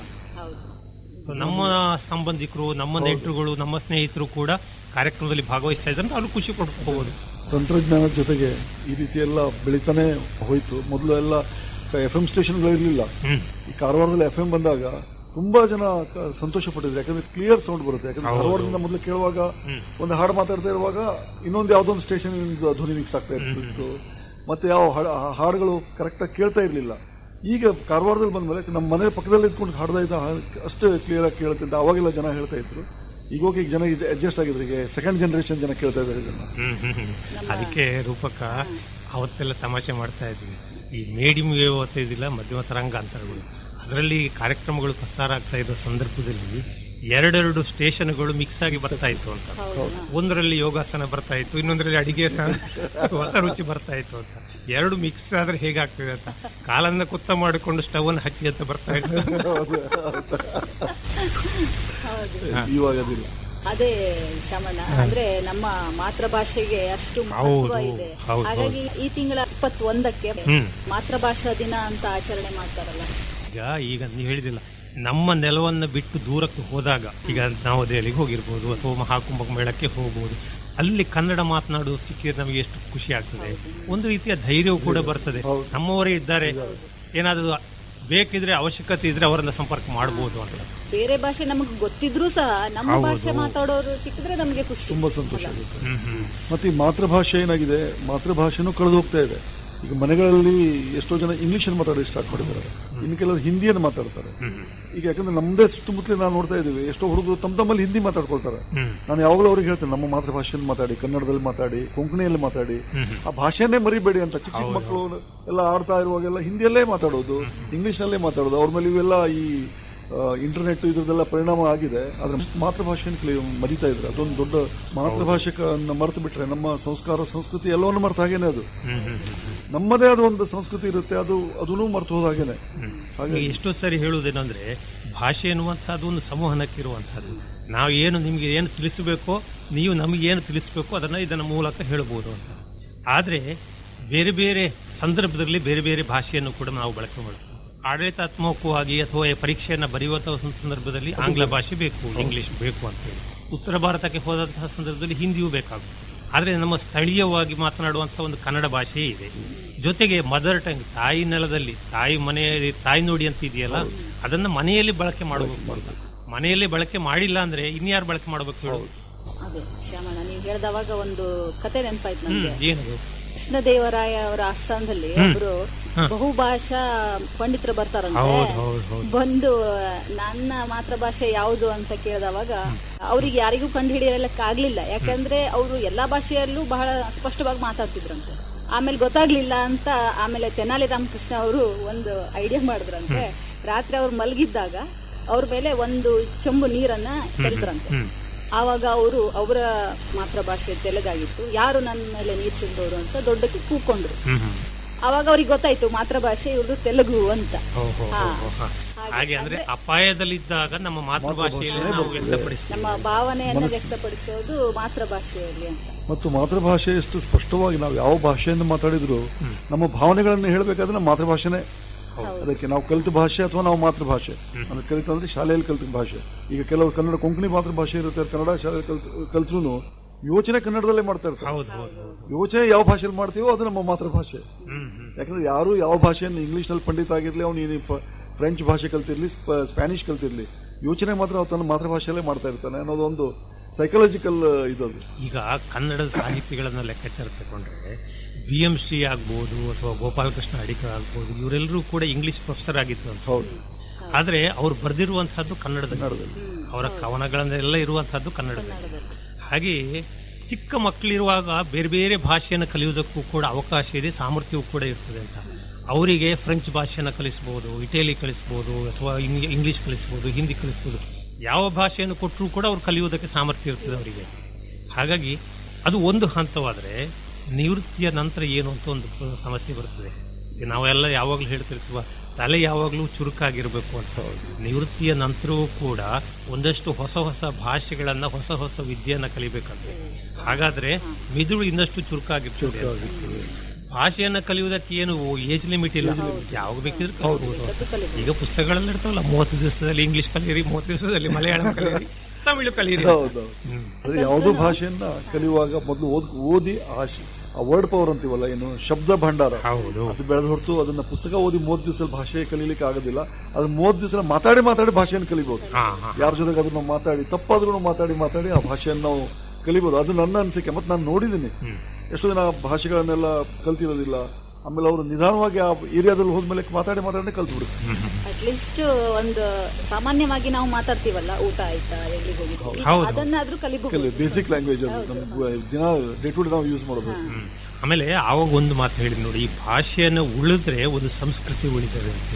So, ನಮ್ಮ ಸಂಬಂಧಿಕರು ನಮ್ಮ ನೆಂಟರುಗಳು ನಮ್ಮ ಸ್ನೇಹಿತರು ಕೂಡ ಕಾರ್ಯಕ್ರಮದಲ್ಲಿ ಭಾಗವಹಿಸ್ತಾ ಇದ್ದಾರೆ ಅಂತ ಅವ್ರು ಖುಷಿ ಪಡ್ಕೋಬಹುದು ತಂತ್ರಜ್ಞಾನದ ಜೊತೆಗೆ ಈ ರೀತಿ ಎಲ್ಲ ಬೆಳಿತಾನೆ ಹೋಯ್ತು ಮೊದಲು ಎಲ್ಲ ಎಫ್ ಎಂ ಸ್ಟೇಷನ್ಗಳು ಇರಲಿಲ್ಲ ಈ ಕಾರವಾರದಲ್ಲಿ ಎಫ್ ಎಂ ಬಂದಾಗ ತುಂಬಾ ಜನ ಕ- ಸಂತೋಷ ಪಟ್ಟಿದ್ರು ಯಾಕಂದ್ರೆ ಕ್ಲಿಯರ್ ಸೌಂಡ್ ಬರುತ್ತೆ ಯಾಕಂದ್ರೆ ಹೌದು. ಧಾರವಾಡದಿಂದ ಮೊದಲು ಕೇಳುವಾಗ ಒಂದು ಹಾಡು ಮಾತಾಡ್ತಾ ಇರುವಾಗ ಇನ್ನೊಂದು ಯಾವ್ದೊಂದು ಸ್ಟೇಷನ್ ಧ್ವನಿ ಮಿಕ್ಸ್ ಆಗ್ತಾ ಇರ್ತಿತ್ತು ಮತ್ತೆ ಯಾವ ಹಾಡು- ಆ ಹಾಡುಗಳು ಕರೆಕ್ಟ್ ಆಗಿ ಕೇಳ್ತಾ ಇರ್ಲಿಲ್ಲ ಈಗ ಕಾರವಾರದಲ್ಲಿ ಬಂದ್ಮೇಲೆ ನಮ್ಮ ಮನೆ ಪಕ್ಕದಲ್ಲಿ ಇದ್ಕೊಂಡು ಹಾಡ್ತಾ ಇದ್ದ ಹಾ- ಅಷ್ಟು ಕ್ಲಿಯರ್ ಆಗಿ ಕೇಳುತ್ತೆ ಅಂತ ಅವಾಗೆಲ್ಲ ಜನ ಹೇಳ್ತಾ ಇದ್ರು ಈಗ ಹೋಗಿ ಈಗ ಜನ ಅಡ್ಜಸ್ಟ್ ಆಗಿದ್ರು ಈಗ ಸೆಕೆಂಡ್ ಜನರೇಷನ್ ಜನ ಕೇಳ್ತಾ ಇದ್ದಾರೆ ಇದನ್ನ ಅದಕ್ಕೆ ರೂಪಕ ಅವತ್ತೆಲ್ಲ ತಮಾಷೆ ಮಾಡ್ತಾ ಇದ್ವಿ ಈ ಮೇಡಿಯಂ ವೇವ್ ಅಂತ ಇದಿಲ್ಲ ಮಧ್ಯಮ ತರಂಗ ಅಂತರಗಳು ಅದರಲ್ಲಿ ಕಾರ್ಯಕ್ರಮಗಳು ಪ್ರಸಾರ ಆಗ್ತಾ ಇದ್ದ ಸಂದರ್ಭದಲ್ಲಿ ಎರಡೆರಡು ಸ್ಟೇಷನ್ಗಳು ಮಿಕ್ಸ್ ಆಗಿ ಬರ್ತಾ ಇತ್ತು ಅಂತ ಒಂದರಲ್ಲಿ ಯೋಗಾಸನ ಬರ್ತಾ ಇತ್ತು ಇನ್ನೊಂದರಲ್ಲಿ ಅಡಿಗೆ ಸಹ ಹೊಸ ರುಚಿ ಬರ್ತಾ ಇತ್ತು ಅಂತ ಎರಡು ಮಿಕ್ಸ್ ಆದ್ರೆ ಹೇಗಾಗ್ತದೆ ಅಂತ ಕಾಲನ್ನ ಕುತ್ತ ಮಾಡಿಕೊಂಡು ಸ್ಟವ್ ಅನ್ನು ಹಚ್ಚಿ ಅಂತ ಬರ್ತಾ ಇತ್ತು ಇವಾಗ ಅದಿಲ್ಲ ಅದೇ ಶಮಣ ಅಂದ್ರೆ ನಮ್ಮ ಮಾತೃಭಾಷೆಗೆ ಅಷ್ಟು ಮಹತ್ವ ಹೌದು, ಇದೆ ಹೌದು, ಹಾಗಾಗಿ ಈ ತಿಂಗಳ ಇಪ್ಪತ್ತೊಂದಕ್ಕೆ ಹ್ಮ್. ಮಾತೃಭಾಷಾ ದಿನ ಅಂತ ಆಚರಣೆ ಮಾಡ್ತಾರಲ್ಲ ಈಗ ಈಗ ನೀವು ಹೇಳಿದಿಲ್ಲ ನಮ್ಮ ನೆಲವನ್ನು ಬಿಟ್ಟು ದೂರಕ್ಕೆ ಹೋದಾಗ ಈಗ ನವದೆಹಲಿಗೆ ಹೋಗಿರ್ಬೋದು ಅಥವಾ ಮಹಾಕುಂಭ ಮೇಳಕ್ಕೆ ಹೋಗ್ಬೋದು ಅಲ್ಲಿ ಕನ್ನಡ ಮಾತನಾಡುವ ಸಿಕ್ಕಿದ್ರೆ ನಮಗೆ ಎಷ್ಟು ಖುಷಿ ಆಗ್ತದೆ ಒಂದು ರೀತಿಯ ಧೈರ್ಯವು ಕೂಡ ಬರ್ತದೆ ನಮ್ಮವರೇ ಇದ್ದಾರೆ ಏನಾದರೂ ಬೇಕಿದ್ರೆ ಅವಶ್ಯಕತೆ ಇದ್ರೆ ಅವರನ್ನ ಸಂಪರ್ಕ ಮಾಡಬಹುದು ಅಂತ ಬೇರೆ ಭಾಷೆ ನಮಗೆ ಗೊತ್ತಿದ್ರೂ ಸಹ ನಮ್ಮ ಹೌದು. ಭಾಷೆ ಮಾತಾಡೋರು ಸಿಕ್ಕಿದ್ರೆ ನಮಗೆ ಖುಷಿ ತುಂಬಾ ಸಂತೋಷ ಆಗುತ್ತೆ ಹ್ಮ್ ಹ್ಮ್ ಮತ್ತೆ ಈ ಮಾತೃಭಾಷೆ ಏನಾಗಿದೆ ಮಾತೃಭಾಷೆನೂ ಕಳೆದು ಹೋಗ್ತಾ ಇದೆ ಈಗ ಮನೆಗಳಲ್ಲಿ ಎಷ್ಟೋ ಜನ ಇಂಗ್ಲಿಷ್ ಅನ್ನು ಮಾತಾಡೋಕೆ ಸ್ಟಾರ್ಟ್ ಮಾಡಿದ್ದಾರೆ ಇನ್ನು ಕೆಲವರು ಹಿಂದಿಯನ್ನು ಮಾತಾಡ್ತಾರೆ ಈಗ ಯಾಕಂದ್ರೆ ನಮ್ಮದೇ ಸುತ್ತಮುತ್ತಲೇ ನಾವು ನೋಡ್ತಾ ಇದೀವಿ ಎಷ್ಟೋ ಹುಡುಗರು ತಮ್ಮ ತಮ್ಮಲ್ಲಿ ಹಿಂದಿ ಮಾತಾಡ್ಕೊಳ್ತಾರೆ ಹ್ಮ್. ನಾನು ಯಾವಾಗಲೂ ಅವ್ರಿಗೆ ಹೇಳ್ತೇನೆ ನಮ್ಮ ಮಾತೃಭಾಷೆಯನ್ನು ಮಾತಾಡಿ ಕನ್ನಡದಲ್ಲಿ ಮಾತಾಡಿ ಕೊಂಕಣಿಯಲ್ಲಿ ಮಾತಾಡಿ ಆ ಭಾಷೆನೇ ಮರಿಬೇಡಿ ಅಂತ ಚಿಕ್ಕ ಚಿಕ್ಕ ಮಕ್ಕಳು ಎಲ್ಲ ಆಡ್ತಾ ಇರುವಾಗೆಲ್ಲ ಹಿಂದಿಯಲ್ಲೇ ಮಾತಾಡೋದು ಇಂಗ್ಲಿಷ್ನಲ್ಲೇ ಮಾತಾಡೋದು ಅವ್ರ ಮೇಲೆ ಇವೆಲ್ಲ ಈ ಇಂಟರ್ನೆಟ್ ಇದ್ರದ್ದೆಲ್ಲ ಪರಿಣಾಮ ಆಗಿದೆ ಆದ್ರೆ ಮಾತೃಭಾಷೆಯನ್ನು ಕಲಿ ಮರಿತಾ ಇದ್ರೆ ಅದೊಂದು ದೊಡ್ಡ ಮಾತೃಭಾಷೆ ಮರೆತು ಬಿಟ್ರೆ ನಮ್ಮ ಸಂಸ್ಕಾರ ಸಂಸ್ಕೃತಿ ಎಲ್ಲವನ್ನು ಮರೆತ ಹಾಗೇನೆ ಅದು ನಮ್ಮದೇ ಆದ ಒಂದು ಸಂಸ್ಕೃತಿ ಇರುತ್ತೆ ಅದು ಅದನ್ನು ಮರೆತು ಹೋದ ಹಾಗೇನೆ ಹಾಗೆ ಈಗ ಎಷ್ಟೋ ಸರಿ ಹೇಳುವುದೇನಂದ್ರೆ ಭಾಷೆ ಎನ್ನುವಂತಹದ್ದು ಒಂದು ಸಂವಹನಕ್ಕಿರುವಂತಹದ್ದು ನಾವು ಏನು ನಿಮಗೆ ಏನು ತಿಳಿಸಬೇಕೋ ನೀವು ನಮಗೆ ಏನು ತಿಳಿಸಬೇಕೋ ಅದನ್ನ ಇದನ್ನ ಮೂಲಕ ಹೇಳಬಹುದು ಅಂತ ಆದ್ರೆ ಬೇರೆ ಬೇರೆ ಸಂದರ್ಭದಲ್ಲಿ ಬೇರೆ ಬೇರೆ ಭಾಷೆಯನ್ನು ಕೂಡ ನಾವು ಬಳಕೆ ಮಾಡ್ತೀವಿ ಆಡಳಿತಾತ್ಮಕವಾಗಿ ಅಥವಾ ಈ ಪರೀಕ್ಷೆಯನ್ನ ಬರೆಯುವಂತಹ ಒಂದು ಸಂದರ್ಭದಲ್ಲಿ ಆಂಗ್ಲ ಭಾಷೆ ಬೇಕು ಇಂಗ್ಲಿಷ್ ಬೇಕು ಅಂತ ಹೇಳಿ ಉತ್ತರ ಭಾರತಕ್ಕೆ ಹೋದಂತಹ ಸಂದರ್ಭದಲ್ಲಿ ಹಿಂದಿಯೂ ಬೇಕಾಗುತ್ತೆ ಆದ್ರೆ ನಮ್ಮ ಸ್ಥಳೀಯವಾಗಿ ಮಾತನಾಡುವಂತಹ ಒಂದು ಕನ್ನಡ ಭಾಷೆ ಇದೆ ಜೊತೆಗೆ ಮದರ್ ಟಂಗ್ ತಾಯಿ ನೆಲದಲ್ಲಿ ತಾಯಿ ಮನೆಯಲ್ಲಿ ತಾಯಿ ನುಡಿ ಅಂತ ಇದೆಯಲ್ಲ ಅದನ್ನ ಮನೆಯಲ್ಲಿ ಬಳಕೆ ಮಾಡಬೇಕು ಅಂತ ಮನೆಯಲ್ಲಿ ಬಳಕೆ ಮಾಡಿಲ್ಲ ಅಂದ್ರೆ ಇನ್ಯಾರು ಬಳಕೆ ಮಾಡಬೇಕು ಹೇಳು ಅದೇ ಶ್ಯಾಮಣ್ಣ ನೀವು ಹೇಳ್ದವಾಗ ಒಂದು ಕತೆ ನೆನಪಾಯ್ತು ಹ್ಮ್ ನಮ್ಗೆ ಏನದು ಕೃಷ್ಣದೇವರಾಯ ಅವರ ಆಸ್ಥಾನದಲ್ಲಿ ಒಬ್ರು ಬಹುಭಾಷಾ ಪಂಡಿತರು ಬರ್ತಾರಂತೆ ಹೌದು, ಹೌದು, ಹೌದು. ಬಂದು ನನ್ನ ಮಾತೃಭಾಷೆ ಯಾವುದು ಅಂತ ಕೇಳಿದವಾಗ ಅವ್ರಿಗೆ ಯಾರಿಗೂ ಕಂಡು ಹಿಡಿಯಲಿಕ್ಕೆ ಆಗ್ಲಿಲ್ಲ ಯಾಕಂದ್ರೆ ಅವರು ಎಲ್ಲಾ ಭಾಷೆಯಲ್ಲೂ ಬಹಳ ಸ್ಪಷ್ಟವಾಗಿ ಮಾತಾಡ್ತಿದ್ರಂತೆ ಆಮೇಲೆ ಗೊತ್ತಾಗ್ಲಿಲ್ಲ ಅಂತ ಆಮೇಲೆ ತೆನಾಲಿ ರಾಮಕೃಷ್ಣ ಅವರು ಒಂದು ಐಡಿಯಾ ಮಾಡಿದ್ರಂತೆ ರಾತ್ರಿ ಅವ್ರು ಮಲಗಿದ್ದಾಗ ಅವ್ರ ಮೇಲೆ ಒಂದು ಚೆಂಬು ನೀರನ್ನ ಚೆಲ್ದ್ರಂತೆ ಆವಾಗ ಅವರು ಅವರ ಮಾತೃಭಾಷೆ ತೆಲುಗಾಗಿತ್ತು ಯಾರು ನನ್ನ ಮೇಲೆ ನೀರು ಚೆಲ್ಲೋರು ಅಂತ ದೊಡ್ಡಕ್ಕೆ ಕೂಕೊಂಡ್ರು ಆವಾಗ ಅವ್ರಿಗೆ ಗೊತ್ತಾಯ್ತು ಮಾತೃಭಾಷೆ ಇವ್ರದ್ದು ತೆಲುಗು ಅಂತ ಹೋ, ಹೋ, ಹಾ. ಹೋ, ಹೋ, ಹಾ. ಹಾಗೆ ಹಾಗೆ ಅಂದ್ರೆ ಅಪಾಯದಲ್ಲಿದ್ದಾಗ ನಮ್ಮ ಮಾತೃಭಾಷೆಯಲ್ಲಿ ನಾವು ವ್ಯಕ್ತಪಡಿಸ್ತೀವಿ ನಮ್ಮ ಭಾವನೆಯನ್ನ ವ್ಯಕ್ತಪಡಿಸೋದು ಮಾತೃಭಾಷೆಯಲ್ಲಿ ಅಂತ ಮತ್ತು ಮಾತೃಭಾಷೆ ಎಷ್ಟು ಸ್ಪಷ್ಟವಾಗಿ ನಾವು ಯಾವ ಭಾಷೆಯನ್ನು ಮಾತಾಡಿದ್ರು ನಮ್ಮ ಭಾವನೆಗಳನ್ನು ಹೇಳಬೇಕಾದ್ರೆ ನಮ್ಮ ಮಾತೃಭಾಷೆನೇ ಅದಕ್ಕೆ ನಾವು ಕಲಿತ ಭಾಷೆ ಅಥವಾ ನಾವು ಮಾತೃಭಾಷೆ ಅಂದ್ರೆ ಕಲಿತಂದ್ರೆ ಶಾಲೆಯಲ್ಲಿ ಕಲಿತ ಭಾಷೆ ಈಗ ಕೆಲವರು ಕನ್ನಡ ಕೊಂಕಣಿ ಮಾತೃಭಾಷೆ ಇರುತ್ತೆ ಕನ್ನಡ ಶಾಲೆ ಕಲ್ತ್ರು ಯೋಚನೆ ಕನ್ನಡದಲ್ಲೇ ಮಾಡ್ತಾ ಇರ್ತಾರೆ ಹೌದು ಹೌದು ಹೌದು. ಯೋಚನೆ ಯಾವ ಭಾಷೆಯಲ್ಲಿ ಮಾಡ್ತೀವೋ ಅದು ನಮ್ಮ ಮಾತೃಭಾಷೆ ಹ್ಮ್ ಹ್ಮ್ ಯಾಕಂದ್ರೆ ಯಾರು ಯಾವ ಭಾಷೆಯನ್ನು ಇಂಗ್ಲಿಷ್ ನಲ್ಲಿ ಪಂಡಿತ ಆಗಿರ್ಲಿ ಅವನು ಫ್ರೆಂಚ್ ಭಾಷೆ ಕಲ್ತಿರ್ಲಿ ಸ್ಪ- ಸ್ಪ್ಯಾನಿಷ್ ಕಲ್ತಿರ್ಲಿ ಯೋಚನೆ ಮಾತ್ರ ಅವ್ನು ತನ್ನ ಮಾತೃಭಾಷೆಯಲ್ಲೇ ಮಾಡ್ತಾ ಇರ್ತಾನೆ ಅನ್ನೋದೊಂದು ಸೈಕಾಲಜಿಕಲ್ ಇದದು ಈಗ ಕನ್ನಡದ ಸಾಹಿತಿಗಳನ್ನ ಲೆಕ್ಕಾಚಾರ ತಗೊಂಡ್ರೆ ಬಿ ಎಂ ಶ್ರೀ ಆಗ್ಬೋದು ಅಥವಾ ಗೋಪಾಲಕೃಷ್ಣ ಅಡಿಕರ್ ಆಗ್ಬೋದು ಇವರೆಲ್ಲರೂ ಕೂಡ ಇಂಗ್ಲಿಷ್ ಪ್ರೊಫೆಸರ್ ಆಗಿತ್ತು ಅಂತ ಹೌದು ಆದ್ರೆ ಅವ್ರು ಬರೆದಿರುವಂತಹದ್ದು ಕನ್ನಡದಲ್ಲಿ ಅವರ ಕವನಗಳನ್ನೆಲ್ಲ ಇರುವಂತಹದ್ದು ಕನ್ನಡದಲ್ಲಿ ಹಾಗೆ ಚಿಕ್ಕ ಮಕ್ಕಳಿರುವಾಗ ಬೇರೆ ಬೇರೆ ಭಾಷೆಯನ್ನು ಕಲಿಯುವುದಕ್ಕೂ ಕೂಡ ಅವಕಾಶ ಇದೆ ಸಾಮರ್ಥ್ಯವೂ ಕೂಡ ಇರ್ತದೆ ಅಂತ ಅವರಿಗೆ ಫ್ರೆಂಚ್ ಭಾಷೆಯನ್ನು ಕಲಿಸಬಹುದು ಇಟಲಿ ಕಲಿಸಬಹುದು ಅಥವಾ ಇಂಗ್- ಇಂಗ್ಲಿಷ್ ಕಲಿಸಬಹುದು ಹಿಂದಿ ಕಲಿಸಬಹುದು ಯಾವ ಭಾಷೆಯನ್ನು ಕೊಟ್ಟರೂ ಕೂಡ ಅವ್ರು ಕಲಿಯುವುದಕ್ಕೆ ಸಾಮರ್ಥ್ಯ ಇರ್ತದೆ ಅವರಿಗೆ ಹಾಗಾಗಿ ಅದು ಒಂದು ಹಂತವಾದ್ರೆ ನಿವೃತ್ತಿಯ ನಂತರ ಏನು ಅಂತ ಒಂದು ಪ- ಸಮಸ್ಯೆ ಬರ್ತದೆ ಈಗ ನಾವೆಲ್ಲ ಯಾವಾಗಲೂ ಹೇಳ್ತಿರ್ತೀವ ತಲೆ ಯಾವಾಗಲೂ ಚುರುಕಾಗಿರ್ಬೇಕು ಅಂತ ನಿವೃತ್ತಿಯ ನಂತರವೂ ಕೂಡ ಒಂದಷ್ಟು ಹೊಸ ಹೊಸ ಭಾಷೆಗಳನ್ನ ಹೊಸ ಹೊಸ ವಿದ್ಯೆಯನ್ನ ಕಲಿಬೇಕಂತೆ ಹಾಗಾದ್ರೆ ಮಿದುಳು ಇನ್ನಷ್ಟು ಚುರುಕಾಗಿರ್ತದೆ ಭಾಷೆಯನ್ನ ಕಲಿಯುವುದಕ್ಕೆ ಏನು ಏಜ್ ಲಿಮಿಟ್ ಇಲ್ಲ ಯಾವಾಗ ಬೇಕಿದ್ರೆ ಕಲಿಬಹುದು ಈಗ ಪುಸ್ತಕಗಳಲ್ಲಿ ಇರ್ತಾವಲ್ಲ ಮೂವತ್ತು ದಿವಸದಲ್ಲಿ ಇಂಗ್ಲಿಷ್ ಕಲಿಯಿರಿ ಮೂವತ್ತು ದಿವಸದಲ್ಲಿ ಮಲಯಾಳಂ ಕಲಿಯಿರಿ ತಮಿಳು ಕಲಿಯಿರಿ ಹೌದು ಅಂದ್ರೆ ಯಾವುದೋ ಭಾಷೆಯನ್ನ ಕಲಿಯುವಾಗ ಮೊದಲು ಓದ್ ಓದಿ ಆ ಶ್- ಆ ವರ್ಡ್ ಪವರ್ ಅಂತೀವಲ್ಲ ಏನು ಶಬ್ದ ಭಂಡಾರ ಹೌದು ಅದು ಬೆಳೆದ ಹೊರತು ಅದನ್ನ ಪುಸ್ತಕ ಓದಿ ಮೂವತ್ತು ದಿವಸ ಭಾಷೆ ಕಲೀಲಿಕ್ಕೆ ಆಗೋದಿಲ್ಲ ಅದು ಮೂವತ್ತು ದಿವಸ ಮಾತಾಡಿ ಮಾತಾಡಿ ಭಾಷೆಯನ್ನು ಕಲಿಬಹುದು ಹಾ ಹಾ ಯಾರ ಜೊತೆಗೆ ಅದನ್ನ ಮಾತಾಡಿ ತಪ್ಪಾದ್ರೂ ಮಾತಾಡಿ ಮಾತಾಡಿ ಆ ಭಾಷೆಯನ್ನು ನಾವು ಕಲಿಬಹುದು ಅದು ನನ್ನ ಅನಿಸಿಕೆ ಮತ್ತೆ ನಾನು ನೋಡಿದ್ದೀನಿ ಎಷ್ಟೋ ಜನ ಆ ಭಾಷೆಗಳನ್ನೆಲ್ಲ ಕಲ್ತಿರೋದಿಲ್ಲ ಆಮೇಲೆ ಅವರು ನಿಧಾನವಾಗಿ ಆ ಏರಿಯಾದಲ್ಲಿ ಹೋದ್ಮೇಲೆ ಮಾತಾಡಿ ಮಾತಾಡಿ ಕಲ್ತು ಬಿಡುತ್ತೆ ಅಟ್ಲೀಸ್ಟ್ ಒಂದು ಸಾಮಾನ್ಯವಾಗಿ ನಾವು ಮಾತಾಡ್ತೀವಲ್ಲ ಊಟ ಆಯ್ತಾ ಎಲ್ಲಿಗೆ ಹೋಗಿದ್ವಿ ಹೌದು. ಅದನ್ನಾದ್ರೂ ಕಲಿಬಹುದು ಬೇಸಿಕ್ ಲ್ಯಾಂಗ್ವೇಜ್ ಅದು ನಮ್ಗೆ ದಿನ ಡೇ ಟು ಡೇ ನಾವು ಯೂಸ್ ಮಾಡೋದು ಆಮೇಲೆ ಆವಾಗ ಒಂದು ಮಾತು ಹೇಳಿ ನೋಡಿ ಈ ಭಾಷೆಯನ್ನು ಉಳಿದ್ರೆ ಒಂದು ಸಂಸ್ಕೃತಿ ಉಳಿತದೆ ಅಂತ ಹೇಳಿ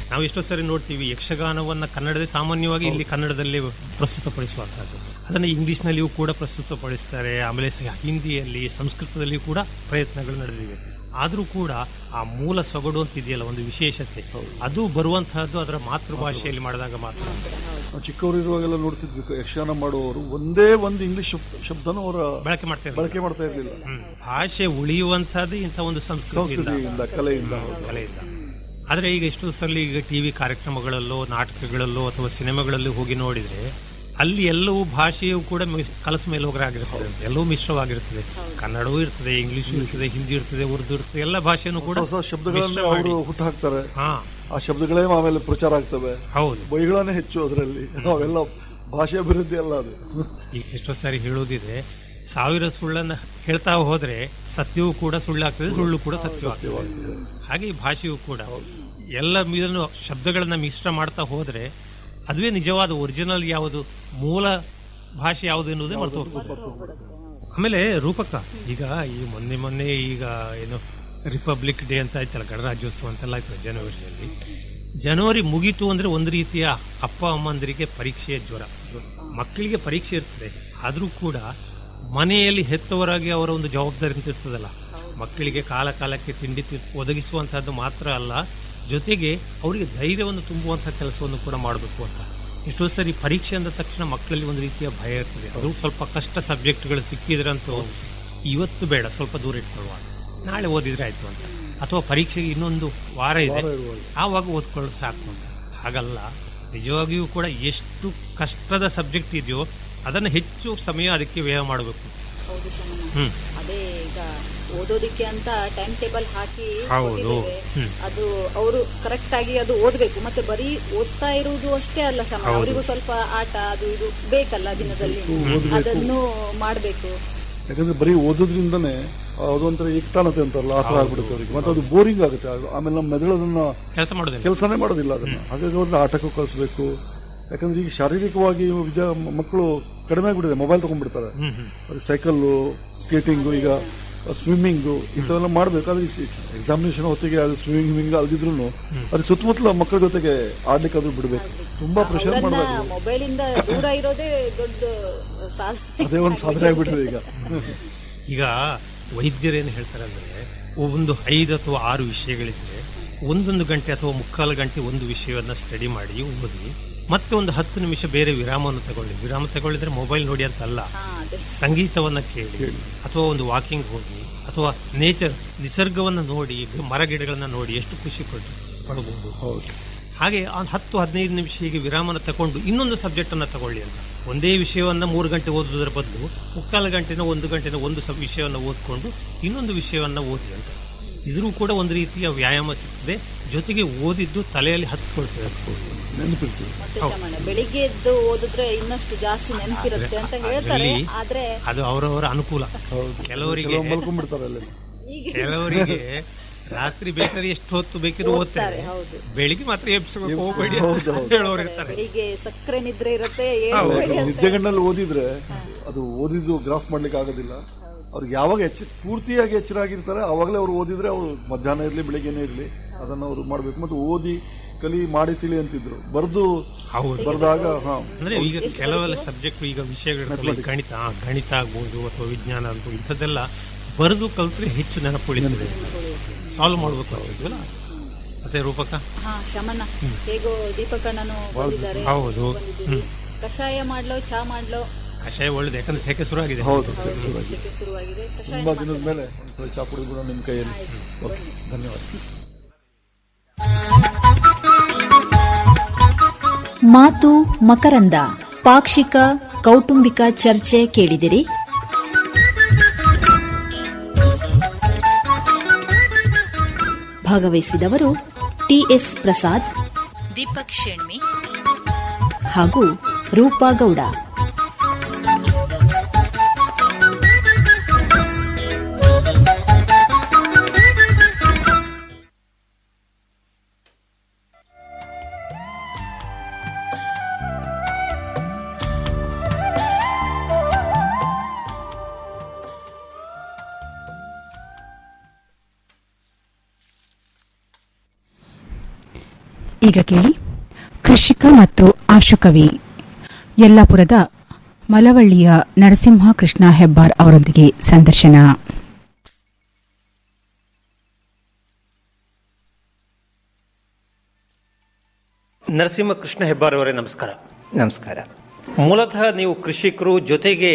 ನಾವು ಎಷ್ಟೋ ಸರಿ ನೋಡ್ತೀವಿ ಯಕ್ಷಗಾನವನ್ನ ಕನ್ನಡದ ಸಾಮಾನ್ಯವಾಗಿ ಇಲ್ಲಿ ಕನ್ನಡದಲ್ಲಿ ಪ್ರಸ್ತುತಪಡಿಸುವಂತಹದ್ದು ಅದನ್ನು ಇಂಗ್ಲಿಷ್ನಲ್ಲಿಯೂ ಕೂಡ ಪ್ರಸ್ತುತಪಡಿಸ್ತಾರೆ ಆಮೇಲೆ ಸ- ಹಿಂದಿಯಲ್ಲಿ ಸಂಸ್ಕೃತದಲ್ಲಿಯೂ ಕೂಡ ಪ್ರಯತ್ನಗಳು ನಡೆದಿವೆ ಆದರೂ ಕೂಡ ಆ ಮೂಲ ಸೊಗಡು ಅಂತ ಇದೆಯಲ್ಲ ಒಂದು ವಿಶೇಷತೆ ಅದು ಬರುವಂತಹದ್ದು ಅದರ ಮಾತೃಭಾಷೆಯಲ್ಲಿ ಮಾಡಿದಾಗ ಮಾತ್ರ ನಾವು ಚಿಕ್ಕವರು ಇರುವಾಗೆಲ್ಲ ನೋಡ್ತಿದ್ವಿ ಯಕ್ಷಗಾನ ಮಾಡುವವರು ಒಂದೇ ಒಂದು ಇಂಗ್ಲಿಷ್ ಶಬ್ದ- ಶಬ್ದನೂ ಅವರ ಬಳಕೆ ಮಾಡ್ತಾ ಇರ್ಲಿಲ್ಲ. ಬಳಕೆ ಮಾಡ್ತಾ ಇರಲಿಲ್ಲ ಹ್ಮ್. ಭಾಷೆ ಉಳಿಯುವಂತಹದ್ದು ಇಂಥ ಒಂದು ಸಂಸ್ಕೃತಿಯಿಂದ ಸಂಸ್ಕೃತಿಯಿಂದ ಕಲೆಯಿಂದ ಕಲೆಯಿಂದ ಆದ್ರೆ ಈಗ ಎಷ್ಟೋ ಸಲ ಈಗ ಟಿವಿ ಕಾರ್ಯಕ್ರಮಗಳಲ್ಲೋ ನಾಟಕಗಳಲ್ಲೋ ಅಥವಾ ಸಿನಿಮಾಗಳಲ್ಲಿ ಹೋಗಿ ನೋಡಿದ್ರೆ ಅಲ್ಲಿ ಎಲ್ಲವೂ ಭಾಷೆಯೂ ಕೂಡ ಮಿ- ಕಲಸ ಮೇಲೆ ಹೋಗರಾಗಿರ್ತದೆ ಅಂತ ಎಲ್ಲವೂ ಮಿಶ್ರವಾಗಿರ್ತದೆ ಕನ್ನಡವೂ ಇರ್ತದೆ ಇಂಗ್ಲಿಷ್ ಇರ್ತದೆ ಹಿಂದಿ ಇರ್ತದೆ ಉರ್ದು ಇರ್ತದೆ ಎಲ್ಲ ಭಾಷೆನೂ ಕೂಡ ಹೊಸ ಹೊಸ ಶಬ್ದಗಳನ್ನು ಮಿಶ್ರ ಮಾಡಿ. ಅವರು ಹುಟ್ಟು ಹಾಕ್ತಾರೆ ಹಾ ಆ ಶಬ್ದಗಳೇ ಆಮೇಲೆ ಪ್ರಚಾರ ಆಗ್ತವೆ ಹೌದು ಬೈಗಳನ್ನೇ ಹೆಚ್ಚು ಅದರಲ್ಲಿ ಅವೆಲ್ಲ ಭಾಷೆ ಅಭಿವೃದ್ಧಿ ಅಲ್ಲ ಅದು ಈಗ ಎಷ್ಟೋ ಸಾರಿ ಹೇಳುವುದಿದೆ ಸಾವಿರ ಸುಳ್ಳನ್ನ ಹೇಳ್ತಾ ಹೋದ್ರೆ ಸತ್ಯವೂ ಕೂಡ ಸುಳ್ಳಾಗ್ತದೆ ಸುಳ್ಳು ಕೂಡ ಸತ್ಯವಾಗ್ತದೆ ಹಾಗೆ ಈ ಭಾಷೆಯೂ ಕೂಡ ಎಲ್ಲ ಇದನ್ನು ಶಬ್ದಗಳನ್ನ ಮಿಶ್ರ ಮಾಡ್ತಾ ಹೋದ್ರೆ ಅದುವೇ ನಿಜವಾದ ಒರಿಜಿನಲ್ ಯಾವುದು ಮೂಲ ಭಾಷೆ ಯಾವುದು ಎನ್ನುವುದೇ ಮರೆತು ಹೋಗ್ತದೆ ಆಮೇಲೆ ರೂಪಕ ಈಗ ಈ ಮೊನ್ನೆ ಮೊನ್ನೆ ಈಗ ಏನು ರಿಪಬ್ಲಿಕ್ ಡೇ ಅಂತ ಆಯ್ತಲ್ಲ ಗಣರಾಜ್ಯೋತ್ಸವ ಅಂತೆಲ್ಲ ಆಯ್ತು ಜನವರಿಯಲ್ಲಿ ಜನವರಿ ಮುಗೀತು ಅಂದ್ರೆ ಒಂದು ರೀತಿಯ ಅಪ್ಪ ಅಮ್ಮಂದರಿಗೆ ಪರೀಕ್ಷೆಯ ಜ್ವರ ಮಕ್ಕಳಿಗೆ ಪರೀಕ್ಷೆ ಇರ್ತದೆ ಆದ್ರೂ ಕೂಡ ಮನೆಯಲ್ಲಿ ಹೆತ್ತವರಾಗಿ ಅವರ ಒಂದು ಜವಾಬ್ದಾರಿ ಅಂತ ಇರ್ತದಲ್ಲ ಮಕ್ಕಳಿಗೆ ಕಾಲ ಕಾಲಕ್ಕೆ ತಿಂಡಿ ತಿ- ಒದಗಿಸುವಂತಹದ್ದು ಮಾತ್ರ ಅಲ್ಲ ಜೊತೆಗೆ ಅವರಿಗೆ ಧೈರ್ಯವನ್ನು ತುಂಬುವಂತಹ ಕೆಲಸವನ್ನು ಕೂಡ ಮಾಡಬೇಕು ಅಂತ ಎಷ್ಟೋ ಸರಿ ಪರೀಕ್ಷೆ ಅಂದ ತಕ್ಷಣ ಮಕ್ಕಳಲ್ಲಿ ಒಂದು ರೀತಿಯ ಭಯ ಇರ್ತದೆ ಅದು ಸ್ವಲ್ಪ ಕಷ್ಟ ಸಬ್ಜೆಕ್ಟ್ಗಳು ಸಿಕ್ಕಿದ್ರಂತೂ ಇವತ್ತು ಬೇಡ ಸ್ವಲ್ಪ ದೂರ ಇಟ್ಕೊಳ್ಳುವ ನಾಳೆ ಓದಿದ್ರೆ ಆಯ್ತು ಅಂತ ಅಥವಾ ಪರೀಕ್ಷೆಗೆ ಇನ್ನೊಂದು ವಾರ ಇದೆ ಆವಾಗ ಓದ್ಕೊಳ್ಳೋದು ಸಾಕು ಅಂತ ಹಾಗಲ್ಲ ನಿಜವಾಗಿಯೂ ಕೂಡ ಎಷ್ಟು ಕಷ್ಟದ ಸಬ್ಜೆಕ್ಟ್ ಇದೆಯೋ ಅದನ್ನು ಹೆಚ್ಚು ಸಮಯ ಅದಕ್ಕೆ ವ್ಯಯ ಮಾಡಬೇಕು ಹೌದು ಶಮನ ಹ್ಮ್ ಅದೇ ಈಗ ಓದೋದಿಕ್ಕೆ ಅಂತ ಟೈಮ್ ಟೇಬಲ್ ಹಾಕಿ ಹೌದು. ಕೊಟ್ಟಿದ್ದೇವೆ. ಹ್ಮ್. ಅದು ಅವರು ಕರೆಕ್ಟ್ ಆಗಿ ಅದು ಓದ್ಬೇಕು ಮತ್ತೆ ಬರೀ ಓದ್ತಾ ಇರುವುದು ಅಷ್ಟೇ ಅಲ್ಲ ಶಮ ಹೌದು. ಅವರಿಗೂ ಸ್ವಲ್ಪ ಆಟ ಅದು ಇದು ಬೇಕಲ್ಲ ದಿನದಲ್ಲಿ ಓದ್ಬೇಕು. ಅದನ್ನು ಮಾಡ್ಬೇಕು ಯಾಕಂದ್ರೆ ಬರೀ ಓದೋದ್ರಿಂದನೇ ಅದೊಂಥರ ಏಕತಾನತೆ ಅಂತಾರಲ್ಲ ಆ ಥರ ಆಗ್ಬಿಡುತ್ತೆ ಅವರಿಗೆ ಮತ್ತೆ ಅದು ಬೋರಿಂಗ್ ಆಗುತ್ತೆ ಅದು ಆಮೇಲೆ ನಮ್ಮ ಮೆದುಳು ಅದನ್ನ ಕೆಲಸ ಮಾಡೋದಿಲ್ಲ ಕೆಲಸನೇ ಮಾಡೋದಿಲ್ಲ ಅದನ್ನ ಹಾಗಾಗಿ ಅವ್ರನ್ನ ಆಟಕ್ಕೂ ಕಳಿಸ್ಬೇಕು ಯಾಕಂದ್ರೆ ಈಗ ಶಾರೀರಿಕವಾಗಿ ವಿದ್ಯಾ ಮಕ್ಕಳು ಕಡಿಮೆ ಆಗಿಬಿಟ್ಟಿದೆ ಮೊಬೈಲ್ ತಗೊಂಡ್ಬಿಡ್ತಾರೆ ಹ್ಮ್ ಹ್ಮ್ ಅವ್ರಿಗೆ ಸೈಕಲ್ಲು ಸ್ಕೇಟಿಂಗು ಈಗ ಸ್ವಿಮ್ಮಿಂಗು ಇಂಥವೆಲ್ಲ ಮಾಡಬೇಕಾದ್ರೆ ಎಕ್ಸಾಮಿನೇಷನ್ ಹೊತ್ತಿಗೆ ಅದು ಸ್ವಿಮ್ಮಿಂಗ್ ವಿಂಗ್ ಅಲ್ದಿದ್ರು ಅದ್ರ ಸುತ್ತಮುತ್ತಲ ಮಕ್ಕಳ ಜೊತೆಗೆ ಆಡ್ಲಿಕ್ಕೆ ಅದು ಬಿಡಬೇಕು ತುಂಬಾ ಪ್ರೆಷರ್ ಅವರನ್ನ ಮಾಡಬೇಕು ಮೊಬೈಲ್ ಇಂದ ದೂರ ಇರೋದೇ ದೊಡ್ಡ ಸಾಧನೆ ಅದೇ ಒಂದು ಸಾಧನೆ ಆಗ್ಬಿಟ್ಟಿದೆ ಈಗ ಈಗ ವೈದ್ಯರೇನು ಹೇಳ್ತಾರೆ ಅಂದ್ರೆ ಒಂದು ಐದು ಅಥವಾ ಆರು ವಿಷಯಗಳಿದ್ರೆ ಒಂದೊಂದು ಗಂಟೆ ಅಥವಾ ಮುಕ್ಕಾಲು ಗಂಟೆ ಒಂದು ವಿಷಯವನ್ನ ಸ್ಟಡಿ ಮಾಡಿ ಓದಿ ಮತ್ತೆ ಒಂದು ಹತ್ತು ನಿಮಿಷ ಬೇರೆ ವಿರಾಮವನ್ನು ತಗೊಳ್ಳಿ ವಿರಾಮ ತಗೊಳ್ಳಿದ್ರೆ ಮೊಬೈಲ್ ನೋಡಿ ಅಂತ ಅಲ್ಲ ಹಾ ಅದೇ ಸಂಗೀತವನ್ನ ಕೇಳಿ ಅಥವಾ ಒಂದು ವಾಕಿಂಗ್ ಹೋಗಿ ಅಥವಾ ನೇಚರ್ ನಿಸರ್ಗವನ್ನ ನೋಡಿ ಮರ ಗಿಡಗಳನ್ನ ನೋಡಿ ಎಷ್ಟು ಖುಷಿ ಕೊಟ್ಟು ಪಡಬಹುದು ಹೌದು ಹಾಗೆ ಆ ಹತ್ತು ಹದಿನೈದು ನಿಮಿಷ ಹೀಗೆ ವಿರಾಮನ ತಗೊಂಡು ಇನ್ನೊಂದು ಸಬ್ಜೆಕ್ಟ್ ಅನ್ನ ತಗೊಳ್ಳಿ ಅಂತ ಒಂದೇ ವಿಷಯವನ್ನ ಮೂರು ಗಂಟೆ ಓದುವುದರ ಬದಲು ಮುಕ್ಕಾಲು ಗಂಟೆನ ಒಂದು ಗಂಟೆನ ಒಂದು ಸಬ್ ವಿಷಯವನ್ನ ಓದ್ಕೊಂಡು ಇನ್ನೊಂದು ವಿಷಯವನ್ನ ಓದಿ ಅಂತ ಇದ್ರೂ ಕೂಡ ಒಂದು ರೀತಿಯ ವ್ಯಾಯಾಮ ಸಿಗ್ತದೆ ಜೊತೆಗೆ ಓದಿದ್ದು ತಲೆಯಲ್ಲಿ ಹತ್ಕೊಳ್ತದೆ ನೆನಪಿರ್ತೀವಿ ಮತ್ತೆ ಶಮನ ಬೆಳಿಗ್ಗೆ ಎದ್ದು ಓದಿದ್ರೆ ಇನ್ನಷ್ಟು ಜಾಸ್ತಿ ನೆನಪಿರುತ್ತೆ ಅಂತ ಹೇಳ್ತಾರೆ ಅದ್ರಲ್ಲಿ ಆದ್ರೆ ಅದು ಅವರವರ ಅನುಕೂಲ ಕೆಲವರಿಗೆ ಕೆಲವು ಮಲ್ಕೊಂಡ್ಬಿಡ್ತಾರೆ ಅಲ್ಲಿ ಕೆಲವರಿಗೆ ರಾತ್ರಿ ಬೇಕಾದ್ರೆ ಎಷ್ಟು ಹೊತ್ತು ಬೇಕಿದ್ರು ಓದ್ತಾರೆ ಹೌದು ಬೆಳಿಗ್ಗೆ ಮಾತ್ರ ಎಬ್ಸ್ಬೇಕು ಹೋಗ್ಬೇಡಿ ಹೌದು, ಅಂತ ಹೇಳೋರು ಇರ್ತಾರೆ ಬೆಳಿಗ್ಗೆ ಸಕ್ಕರೆ ನಿದ್ರೆ ಇರುತ್ತೆ ಹೇಳ್ಬೇಡಿ ಅಂತ ನಿದ್ದೆಗಣ್ಣಲ್ಲಿ ಓದಿದ್ರೆ ಅದು ಓದಿದ್ದು ಗ್ರಾಸ್ ಮಾಡ್ಲಿಕ್ಕೆ ಆಗೋದಿಲ್ಲ ಅವ್ರಿಗೆ ಯಾವಾಗ ಎಚ್ಚ ಪೂರ್ತಿಯಾಗಿ ಎಚ್ಚರ ಆಗಿರ್ತಾರೆ ಅವಾಗಲೇ ಅವ್ರು ಓದಿದ್ರೆ ಅವ್ರು ಮಧ್ಯಾಹ್ನ ಇರಲಿ ಬೆಳಿಗ್ಗೆನೇ ಇರಲಿ ಅದನ್ನ ಅವ್ರು ಮಾಡ್ಬೇಕು ಮತ್ತು ಓದಿ ಕಲಿ ಮಾಡಿ ತಿಳಿ ಅಂತಿದ್ರು ಬರೆದು ಹೌದು ಬರೆದಾಗ ಹಾ ಅಂದ್ರೆ ಈಗ ಕೆಲವೆಲ್ಲ ಸಬ್ಜೆಕ್ಟ್ ಈಗ ವಿಷಯಗಳು ಗಣಿತ ಆ, ಗಣಿತ ಆಗ್ಬೋದು ಅಥವಾ ವಿಜ್ಞಾನ ಅಂತ ಇಂಥದ್ದೆಲ್ಲ ಬರೆದು ಕಲ್ತ್ರೆ ಹೆಚ್ಚು ನೆನಪು ಉಳಿತದೆ ಸಾಲ್ವ್ ಮಾಡ್ಬೇಕು ಅಂತಿದ್ವಲ್ಲ ಮತ್ತೆ ರೂಪಕ ಹಾ ಶಮನ ಹೇಗೋ ದೀಪಕಣ್ಣನು ಬಂದಿದ್ದಾರೆ ಹೌದು. ಬಂದಿದ್ದೀರಿ ಕಷಾಯ ಮಾಡ್ಲೋ ಚಾ ಮಾಡ್ಲೋ ಕಷಾಯ ಒಳ್ಳೇದು ಯಾಕಂದ್ರೆ ಸೆಕೆ ಶುರು ಆಗಿದೆ ಹೌದು ಶೆಕೆ ಶುರುವಾಗಿದೆ ಕಷಾಯ ತುಂಬಾ ದಿನದ ಮೇಲೆ ಒಂದ್ಸಲ ಚಾ ಕುಡಿದ್ಬಿಡೋಣ ನಿಮ್ಮ ಕೈಯಲ್ಲಿ ಓಕೆ ಧನ್ಯವಾದ ಮಾತು ಮಕರಂದ ಪಾಕ್ಷಿಕ ಕೌಟುಂಬಿಕ ಚರ್ಚೆ ಕೇಳಿದಿರಿ ಭಾಗವಹಿಸಿದವರು ಟಿಎಸ್ ಪ್ರಸಾದ್ ದೀಪಕ್ ಶೆಣ್ಮಿ ಹಾಗೂ ರೂಪಾ ಗೌಡ ಈಗ ಕೇಳಿ ಕೃಷಿಕ ಮತ್ತು ಆಶುಕವಿ ಯಲ್ಲಾಪುರದ ಮಲವಳ್ಳಿಯ ನರಸಿಂಹ ಕೃಷ್ಣ ಹೆಬ್ಬಾರ್ ಅವರೊಂದಿಗೆ ಸಂದರ್ಶನ ನರಸಿಂಹ ಕೃಷ್ಣ ಹೆಬ್ಬಾರ್ ಅವರೇ ನಮಸ್ಕಾರ ನಮಸ್ಕಾರ ಮೂಲತಃ ನೀವು ಕೃಷಿಕರು ಜೊತೆಗೆ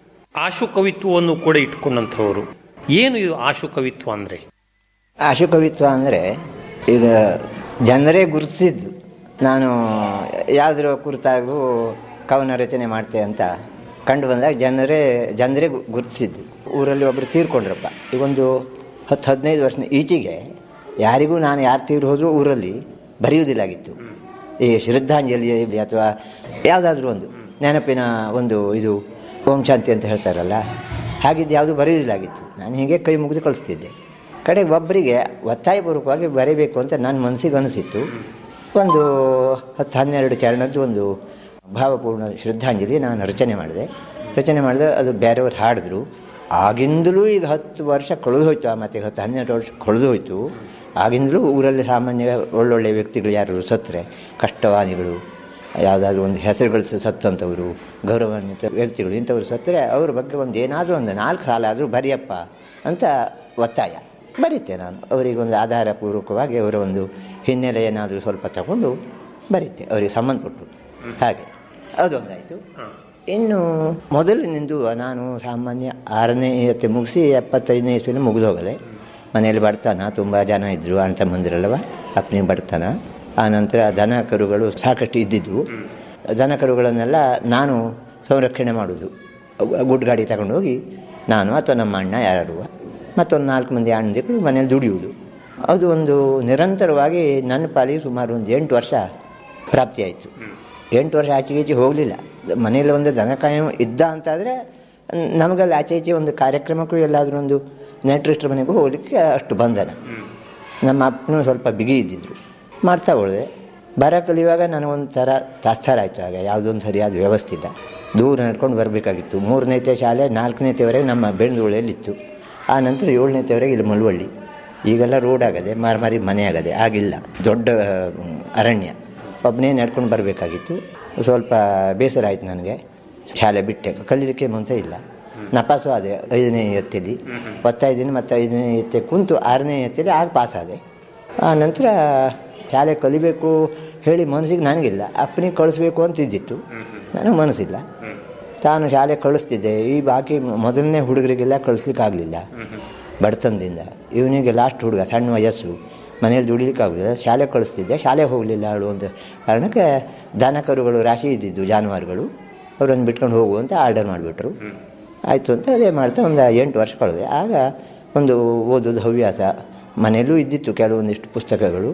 ಆಶು ಕವಿತ್ವವನ್ನು ಕೂಡ ಇಟ್ಕೊಂಡಂಥವ್ರು ಏನು ಇದು ಆಶು ಕವಿತ್ವ ಅಂದ್ರೆ ಆಶುಕವಿತ್ವ ಅಂದರೆ ಈಗ ಜನರೇ ಗುರುತಿಸಿದ್ದು ನಾನು ಯಾವುದ್ರ ಕುರಿತಾಗೂ ಕವನ ರಚನೆ ಮಾಡ್ತೆ ಅಂತ ಕಂಡು ಬಂದಾಗ ಜನರೇ ಜನರೇ ಗುರುತಿಸಿದ್ದು ಊರಲ್ಲಿ ಒಬ್ಬರು ತೀರ್ಕೊಂಡ್ರಪ್ಪ ಈಗೊಂದು ಹತ್ತು ಹದಿನೈದು ವರ್ಷ ಈಚೆಗೆ ಯಾರಿಗೂ ನಾನು ಯಾರು ತೀರು ಹೋದರೂ ಊರಲ್ಲಿ ಬರೆಯುವುದಿಲ್ಲಾಗಿತ್ತು ಈ ಶ್ರದ್ಧಾಂಜಲಿಯಲ್ಲಿ ಅಥವಾ ಯಾವುದಾದ್ರೂ ಒಂದು ನೆನಪಿನ ಒಂದು ಇದು ಓಂ ಶಾಂತಿ ಅಂತ ಹೇಳ್ತಾರಲ್ಲ ಹಾಗಿದ್ದು ಯಾವುದು ಬರೆಯುವುದಿಲ್ಲಾಗಿತ್ತು ನಾನು ಹೀಗೆ ಕೈ ಮುಗಿದು ಕಳಿಸ್ತಿದ್ದೆ ಕಡೆಗೆ ಒಬ್ಬರಿಗೆ ಒತ್ತಾಯಪೂರ್ವಕವಾಗಿ ಬರೀಬೇಕು ಅಂತ ನನ್ನ ಮನಸ್ಸಿಗೆ ಅನಿಸಿತ್ತು ಒಂದು ಹತ್ತು ಹನ್ನೆರಡು ಚರಣದ್ದು ಒಂದು ಭಾವಪೂರ್ಣ ಶ್ರದ್ಧಾಂಜಲಿ ನಾನು ರಚನೆ ಮಾಡಿದೆ ರಚನೆ ಮಾಡಿದೆ ಅದು ಬೇರೆಯವ್ರು ಹಾಡಿದ್ರು ಆಗಿಂದಲೂ ಈಗ ಹತ್ತು ವರ್ಷ ಕಳೆದು ಹೋಯ್ತು ಆ ಮತ್ತೆ ಹತ್ತು ಹನ್ನೆರಡು ವರ್ಷ ಕಳೆದು ಹೋಯ್ತು ಆಗಿಂದಲೂ ಊರಲ್ಲಿ ಸಾಮಾನ್ಯ ಒಳ್ಳೊಳ್ಳೆ ವ್ಯಕ್ತಿಗಳು ಯಾರು ಸತ್ತರೆ ಕಷ್ಟವಾನಿಗಳು ಯಾವುದಾದ್ರೂ ಒಂದು ಹೆಸರುಗಳು ಸತ್ತಂಥವ್ರು ಗೌರವಾನ್ವಿತ ವ್ಯಕ್ತಿಗಳು ಇಂಥವ್ರು ಸತ್ತರೆ ಅವ್ರ ಬಗ್ಗೆ ಒಂದು ಏನಾದರೂ ಒಂದು ನಾಲ್ಕು ಸಾಲ ಆದರೂ ಬರೆಯಪ್ಪ ಅಂತ ಒತ್ತಾಯ ಬರೀತೆ ನಾನು ಅವರಿಗೆ ಒಂದು ಆಧಾರಪೂರ್ವಕವಾಗಿ ಅವರ ಒಂದು ಹಿನ್ನೆಲೆ ಏನಾದರೂ ಸ್ವಲ್ಪ ತಗೊಂಡು ಬರೀತೆ ಅವರಿಗೆ ಸಂಬಂಧಪಟ್ಟು ಹಾಗೆ ಅದೊಂದಾಯಿತು ಇನ್ನು ಮೊದಲಿನಿಂದು ನಾನು ಸಾಮಾನ್ಯ ಆರನೇ ಇಯತ್ತೆ ಮುಗಿಸಿ ಎಪ್ಪತ್ತೈದನೇ ಇಸ್ವಿನ ಮುಗಿದು ಹೋಗದೆ ಮನೆಯಲ್ಲಿ ಬಡತನ ತುಂಬ ಜನ ಇದ್ದರು ಅಣ್ಣ ತಮ್ಮಂದಿರಲ್ಲವ ಅಪ್ಪನಿ ಬಡತನ ಆನಂತರ ದನ ಕರುಗಳು ಸಾಕಷ್ಟು ಇದ್ದಿದ್ವು ದನ ಕರುಗಳನ್ನೆಲ್ಲ ನಾನು ಸಂರಕ್ಷಣೆ ಮಾಡೋದು ಗುಡ್ ಗಾಡಿ ತಗೊಂಡು ಹೋಗಿ ನಾನು ಅಥವಾ ನಮ್ಮ ಅಣ್ಣ ಯಾರು ಮತ್ತೊಂದು ನಾಲ್ಕು ಮಂದಿ ಅಣ್ಣದಿಗಳು ಮನೇಲಿ ದುಡಿಯುವುದು ಅದು ಒಂದು ನಿರಂತರವಾಗಿ ನನ್ನ ಪಾಲಿಗೆ ಸುಮಾರು ಒಂದು ಎಂಟು ವರ್ಷ ಪ್ರಾಪ್ತಿಯಾಯಿತು ಎಂಟು ವರ್ಷ ಆಚೆ ಈಚೆ ಹೋಗಲಿಲ್ಲ ಮನೆಯಲ್ಲಿ ಒಂದು ದನ ಕಾಯಂ ಇದ್ದ ಅಂತಾದರೆ ನಮಗಲ್ಲಿ ಆಚೆ ಈಚೆ ಒಂದು ಕಾರ್ಯಕ್ರಮಕ್ಕೂ ಎಲ್ಲಾದರೂ ಒಂದು ನೆಂಟರಿಷ್ಟರ ಮನೆಗೂ ಹೋಗಲಿಕ್ಕೆ ಅಷ್ಟು ಬಂಧನ ನಮ್ಮ ಅಪ್ಪನೂ ಸ್ವಲ್ಪ ಬಿಗಿ ಇದ್ದಿದ್ರು ಮಾಡ್ತಾ ಹೋಳಿದೆ ಬರ ಕಲಿಯುವಾಗ ನನಗೊಂಥರ ತಾತ್ಸಾರ ಆಯಿತು ಆಗ ಯಾವುದೊಂದು ಸರಿಯಾದ ವ್ಯವಸ್ಥೆ ಇಲ್ಲ ದೂರ ನಡ್ಕೊಂಡು ಬರಬೇಕಾಗಿತ್ತು ಮೂರನೇತೆ ಶಾಲೆ ನಾಲ್ಕನೇತೆವರೆಗೆ ನಮ್ಮ ಬೆಳ್ಳುಳ್ಳಿಯಲ್ಲಿತ್ತು ಆ ನಂತರ ಏಳನೇತೆವರೆಗೆ ಇಲ್ಲಿ ಮಳವಳ್ಳಿ ಈಗೆಲ್ಲ ರೋಡ್ ಆಗದೆ ಮಾರಿ ಮನೆ ಆಗದೆ ಆಗಿಲ್ಲ ದೊಡ್ಡ ಅರಣ್ಯ ಒಬ್ಬನೇ ನಡ್ಕೊಂಡು ಬರಬೇಕಾಗಿತ್ತು ಸ್ವಲ್ಪ ಬೇಸರ ಆಯಿತು ನನಗೆ ಶಾಲೆ ಬಿಟ್ಟೆ ಕಲೀಲಿಕ್ಕೆ ಮನಸ್ಸೇ ಇಲ್ಲ ನಪಾಸು ಆದೆ ಐದನೇ ಎತ್ತಲ್ಲಿ ಒತ್ತಾಯಿದ್ದೀನಿ ಮತ್ತು ಐದನೇ ಎತ್ತೆ ಕುಂತು ಆರನೇ ಎತ್ತಲ್ಲಿ ಆಗ ಪಾಸ್ ಆದೆ ಆ ನಂತರ ಶಾಲೆ ಕಲಿಬೇಕು ಹೇಳಿ ಮನಸ್ಸಿಗೆ ನನಗಿಲ್ಲ ಅಪ್ಪನಿಗೆ ಕಳಿಸ್ಬೇಕು ಅಂತ ಇದ್ದಿತ್ತು ನನಗೆ ಮನಸ್ಸಿಲ್ಲ ತಾನು ಶಾಲೆ ಕಳಿಸ್ತಿದ್ದೆ ಈ ಬಾಕಿ ಮೊದಲನೇ ಹುಡುಗರಿಗೆಲ್ಲ ಕಳಿಸ್ಲಿಕ್ಕಾಗಲಿಲ್ಲ ಬಡತನದಿಂದ ಇವನಿಗೆ ಲಾಸ್ಟ್ ಹುಡುಗ ಸಣ್ಣ ವಯಸ್ಸು ಮನೇಲಿ ದುಡಿಲಿಕ್ಕಾಗೋದಿಲ್ಲ ಶಾಲೆ ಕಳಿಸ್ತಿದ್ದೆ ಶಾಲೆ ಹೋಗಲಿಲ್ಲ ಅವಳು ಅಂತ ಕಾರಣಕ್ಕೆ ದನ ಕರುಗಳು ರಾಶಿ ಇದ್ದಿದ್ದು ಜಾನುವಾರುಗಳು ಅವರನ್ನು ಬಿಟ್ಕೊಂಡು ಹೋಗು ಅಂತ ಆರ್ಡರ್ ಮಾಡಿಬಿಟ್ರು ಆಯಿತು ಅಂತ ಅದೇ ಮಾಡ್ತಾ ಒಂದು ಎಂಟು ವರ್ಷ ಕಳೆದೆ ಆಗ ಒಂದು ಓದೋದು ಹವ್ಯಾಸ ಮನೆಯಲ್ಲೂ ಇದ್ದಿತ್ತು ಕೆಲವೊಂದಿಷ್ಟು ಪುಸ್ತಕಗಳು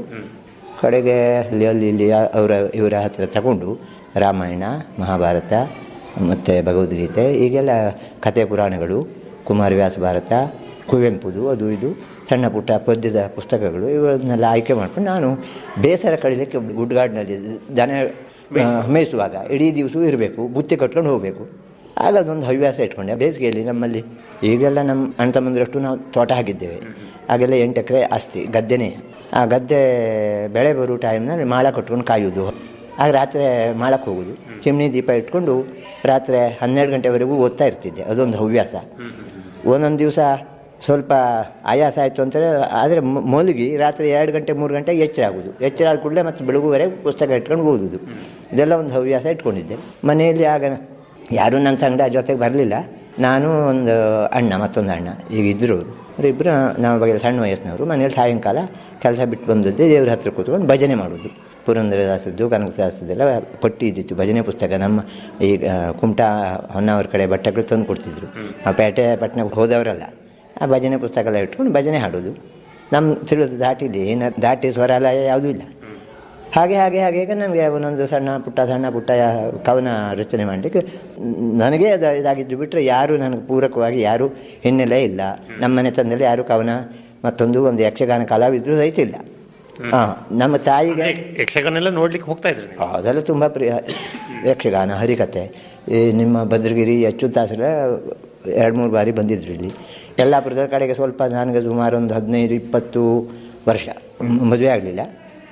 ಕಡೆಗೆ ಅಲ್ಲಿ ಅಲ್ಲಿ ಇಲ್ಲಿ ಅವರ ಇವರ ಹತ್ರ ತಗೊಂಡು ರಾಮಾಯಣ ಮಹಾಭಾರತ ಮತ್ತು ಭಗವದ್ಗೀತೆ ಈಗೆಲ್ಲ ಕಥೆ ಪುರಾಣಗಳು ಕುಮಾರವ್ಯಾಸ ಭಾರತ ಕುವೆಂಪುದು ಅದು ಇದು ಸಣ್ಣ ಪುಟ್ಟ ಪದ್ಯದ ಪುಸ್ತಕಗಳು ಇವನ್ನೆಲ್ಲ ಆಯ್ಕೆ ಮಾಡ್ಕೊಂಡು ನಾನು ಬೇಸರ ಕಳೀಲಿಕ್ಕೆ ಗುಡ್ಗಾಡಿನಲ್ಲಿ ದನ ಮೇಯಿಸುವಾಗ ಇಡೀ ದಿವಸ ಇರಬೇಕು ಬುತ್ತಿ ಕಟ್ಕೊಂಡು ಹೋಗಬೇಕು ಆಗ ಅದೊಂದು ಹವ್ಯಾಸ ಇಟ್ಕೊಂಡೆ ಬೇಸಿಗೆಯಲ್ಲಿ ನಮ್ಮಲ್ಲಿ ಈಗೆಲ್ಲ ನಮ್ಮ ಅಣ್ಣ ತಮ್ಮಂದಿರಷ್ಟು ನಾವು ತೋಟ ಹಾಕಿದ್ದೇವೆ ಆಗೆಲ್ಲ ಎಂಟು ಎಕರೆ ಆಸ್ತಿ ಗದ್ದೆನೇ ಆ ಗದ್ದೆ ಬೆಳೆ ಬರೋ ಟೈಮ್ನಲ್ಲಿ ಮಾಳ ಕಟ್ಕೊಂಡು ಕಾಯೋದು ಆಗ ರಾತ್ರಿ ಮಾಳಕ್ಕೆ ಹೋಗೋದು ಚಿಮ್ನಿ ದೀಪ ಇಟ್ಕೊಂಡು ರಾತ್ರಿ ಹನ್ನೆರಡು ಗಂಟೆವರೆಗೂ ಓದ್ತಾ ಇರ್ತಿದ್ದೆ ಅದೊಂದು ಹವ್ಯಾಸ ಒಂದೊಂದು ದಿವಸ ಸ್ವಲ್ಪ ಆಯಾಸ ಆಯಿತು ಅಂತಾರೆ ಆದರೆ ಮಲಗಿ ರಾತ್ರಿ ಎರಡು ಗಂಟೆ ಮೂರು ಗಂಟೆಗೆ ಎಚ್ಚರ ಆಗೋದು ಎಚ್ಚರ ಆದ ಕೂಡಲೇ ಮತ್ತು ಬೆಳಗುವರೆಗೆ ಪುಸ್ತಕ ಇಟ್ಕೊಂಡು ಓದೋದು ಇದೆಲ್ಲ ಒಂದು ಹವ್ಯಾಸ ಇಟ್ಕೊಂಡಿದ್ದೆ ಮನೆಯಲ್ಲಿ ಆಗ ಯಾರೂ ನನ್ನ ಸಂಗಡ ಜೊತೆಗೆ ಬರಲಿಲ್ಲ ನಾನು ಒಂದು ಅಣ್ಣ ಮತ್ತೊಂದು ಅಣ್ಣ ಈಗ ಇದ್ದರು ಅವರು ಇಬ್ಬರು ನಮ್ಮ ಬಗ್ಗೆ ಸಣ್ಣ ವಯಸ್ಸಿನವರು ಮನೇಲಿ ಸಾಯಂಕಾಲ ಕೆಲಸ ಬಿಟ್ಟು ಬಂದದ್ದೇ ದೇವ್ರ ಹತ್ರ ಕೂತ್ಕೊಂಡು ಭಜನೆ ಮಾಡೋದು ಪುರಂದರದಾಸದ್ದು ಕನಕದಾಸದ್ದೆಲ್ಲ ಪಟ್ಟಿ ಇದ್ದಿತ್ತು ಭಜನೆ ಪುಸ್ತಕ ನಮ್ಮ ಈ ಕುಮಟಾ ಹೊನ್ನಾವರ ಕಡೆ ಬಟ್ಟೆಗಳು ತಂದು ಕೊಡ್ತಿದ್ರು ಆ ಪೇಟೆ ಪಟ್ಟಣಕ್ಕೆ ಹೋದವರಲ್ಲ ಆ ಭಜನೆ ಪುಸ್ತಕ ಎಲ್ಲ ಇಟ್ಕೊಂಡು ಭಜನೆ ಹಾಡೋದು ನಮ್ಮ ತಿಳಿದು ದಾಟಿಲಿ ಏನು ದಾಟಿ ಸ್ವರ ಎಲ್ಲ ಯಾವುದೂ ಇಲ್ಲ ಹಾಗೆ ಹಾಗೆ ಹಾಗೆ ನನಗೆ ಒಂದೊಂದು ಸಣ್ಣ ಪುಟ್ಟ ಸಣ್ಣ ಪುಟ್ಟ ಕವನ ರಚನೆ ಮಾಡಲಿಕ್ಕೆ ನನಗೆ ಅದು ಇದಾಗಿದ್ದು ಬಿಟ್ಟರೆ ಯಾರು ನನಗೆ ಪೂರಕವಾಗಿ ಯಾರು ಹಿನ್ನೆಲೆ ಇಲ್ಲ ನಮ್ಮ ಮನೆತನದಲ್ಲಿ ಯಾರು ಕವನ ಮತ್ತೊಂದು ಒಂದು ಯಕ್ಷಗಾನ ಕಲಾವಿದರು ಸಹಿತ ಇಲ್ಲ ಹಾಂ ನಮ್ಮ ತಾಯಿಗೆ ಯಕ್ಷಗಾನೆಲ್ಲ ನೋಡ್ಲಿಕ್ಕೆ ಹೋಗ್ತಾ ಇದ್ರಿ ನೀವು? ಅದೆಲ್ಲ ತುಂಬ ಪ್ರಿಯ ಯಕ್ಷಗಾನ ಹರಿಕತೆ ಈ ನಿಮ್ಮ ಭದ್ರಗಿರಿ ಅಚ್ಚುತ್ತಾಸರ ಎರಡು ಮೂರು ಬಾರಿ ಬಂದಿದ್ರು ಇಲ್ಲಿ ಯಲ್ಲಾಪುರದ ಕಡೆಗೆ ಸ್ವಲ್ಪ ನನಗೆ ಸುಮಾರು ಒಂದು ಹದಿನೈದು ಇಪ್ಪತ್ತು ವರ್ಷ ಮದುವೆ ಆಗಲಿಲ್ಲ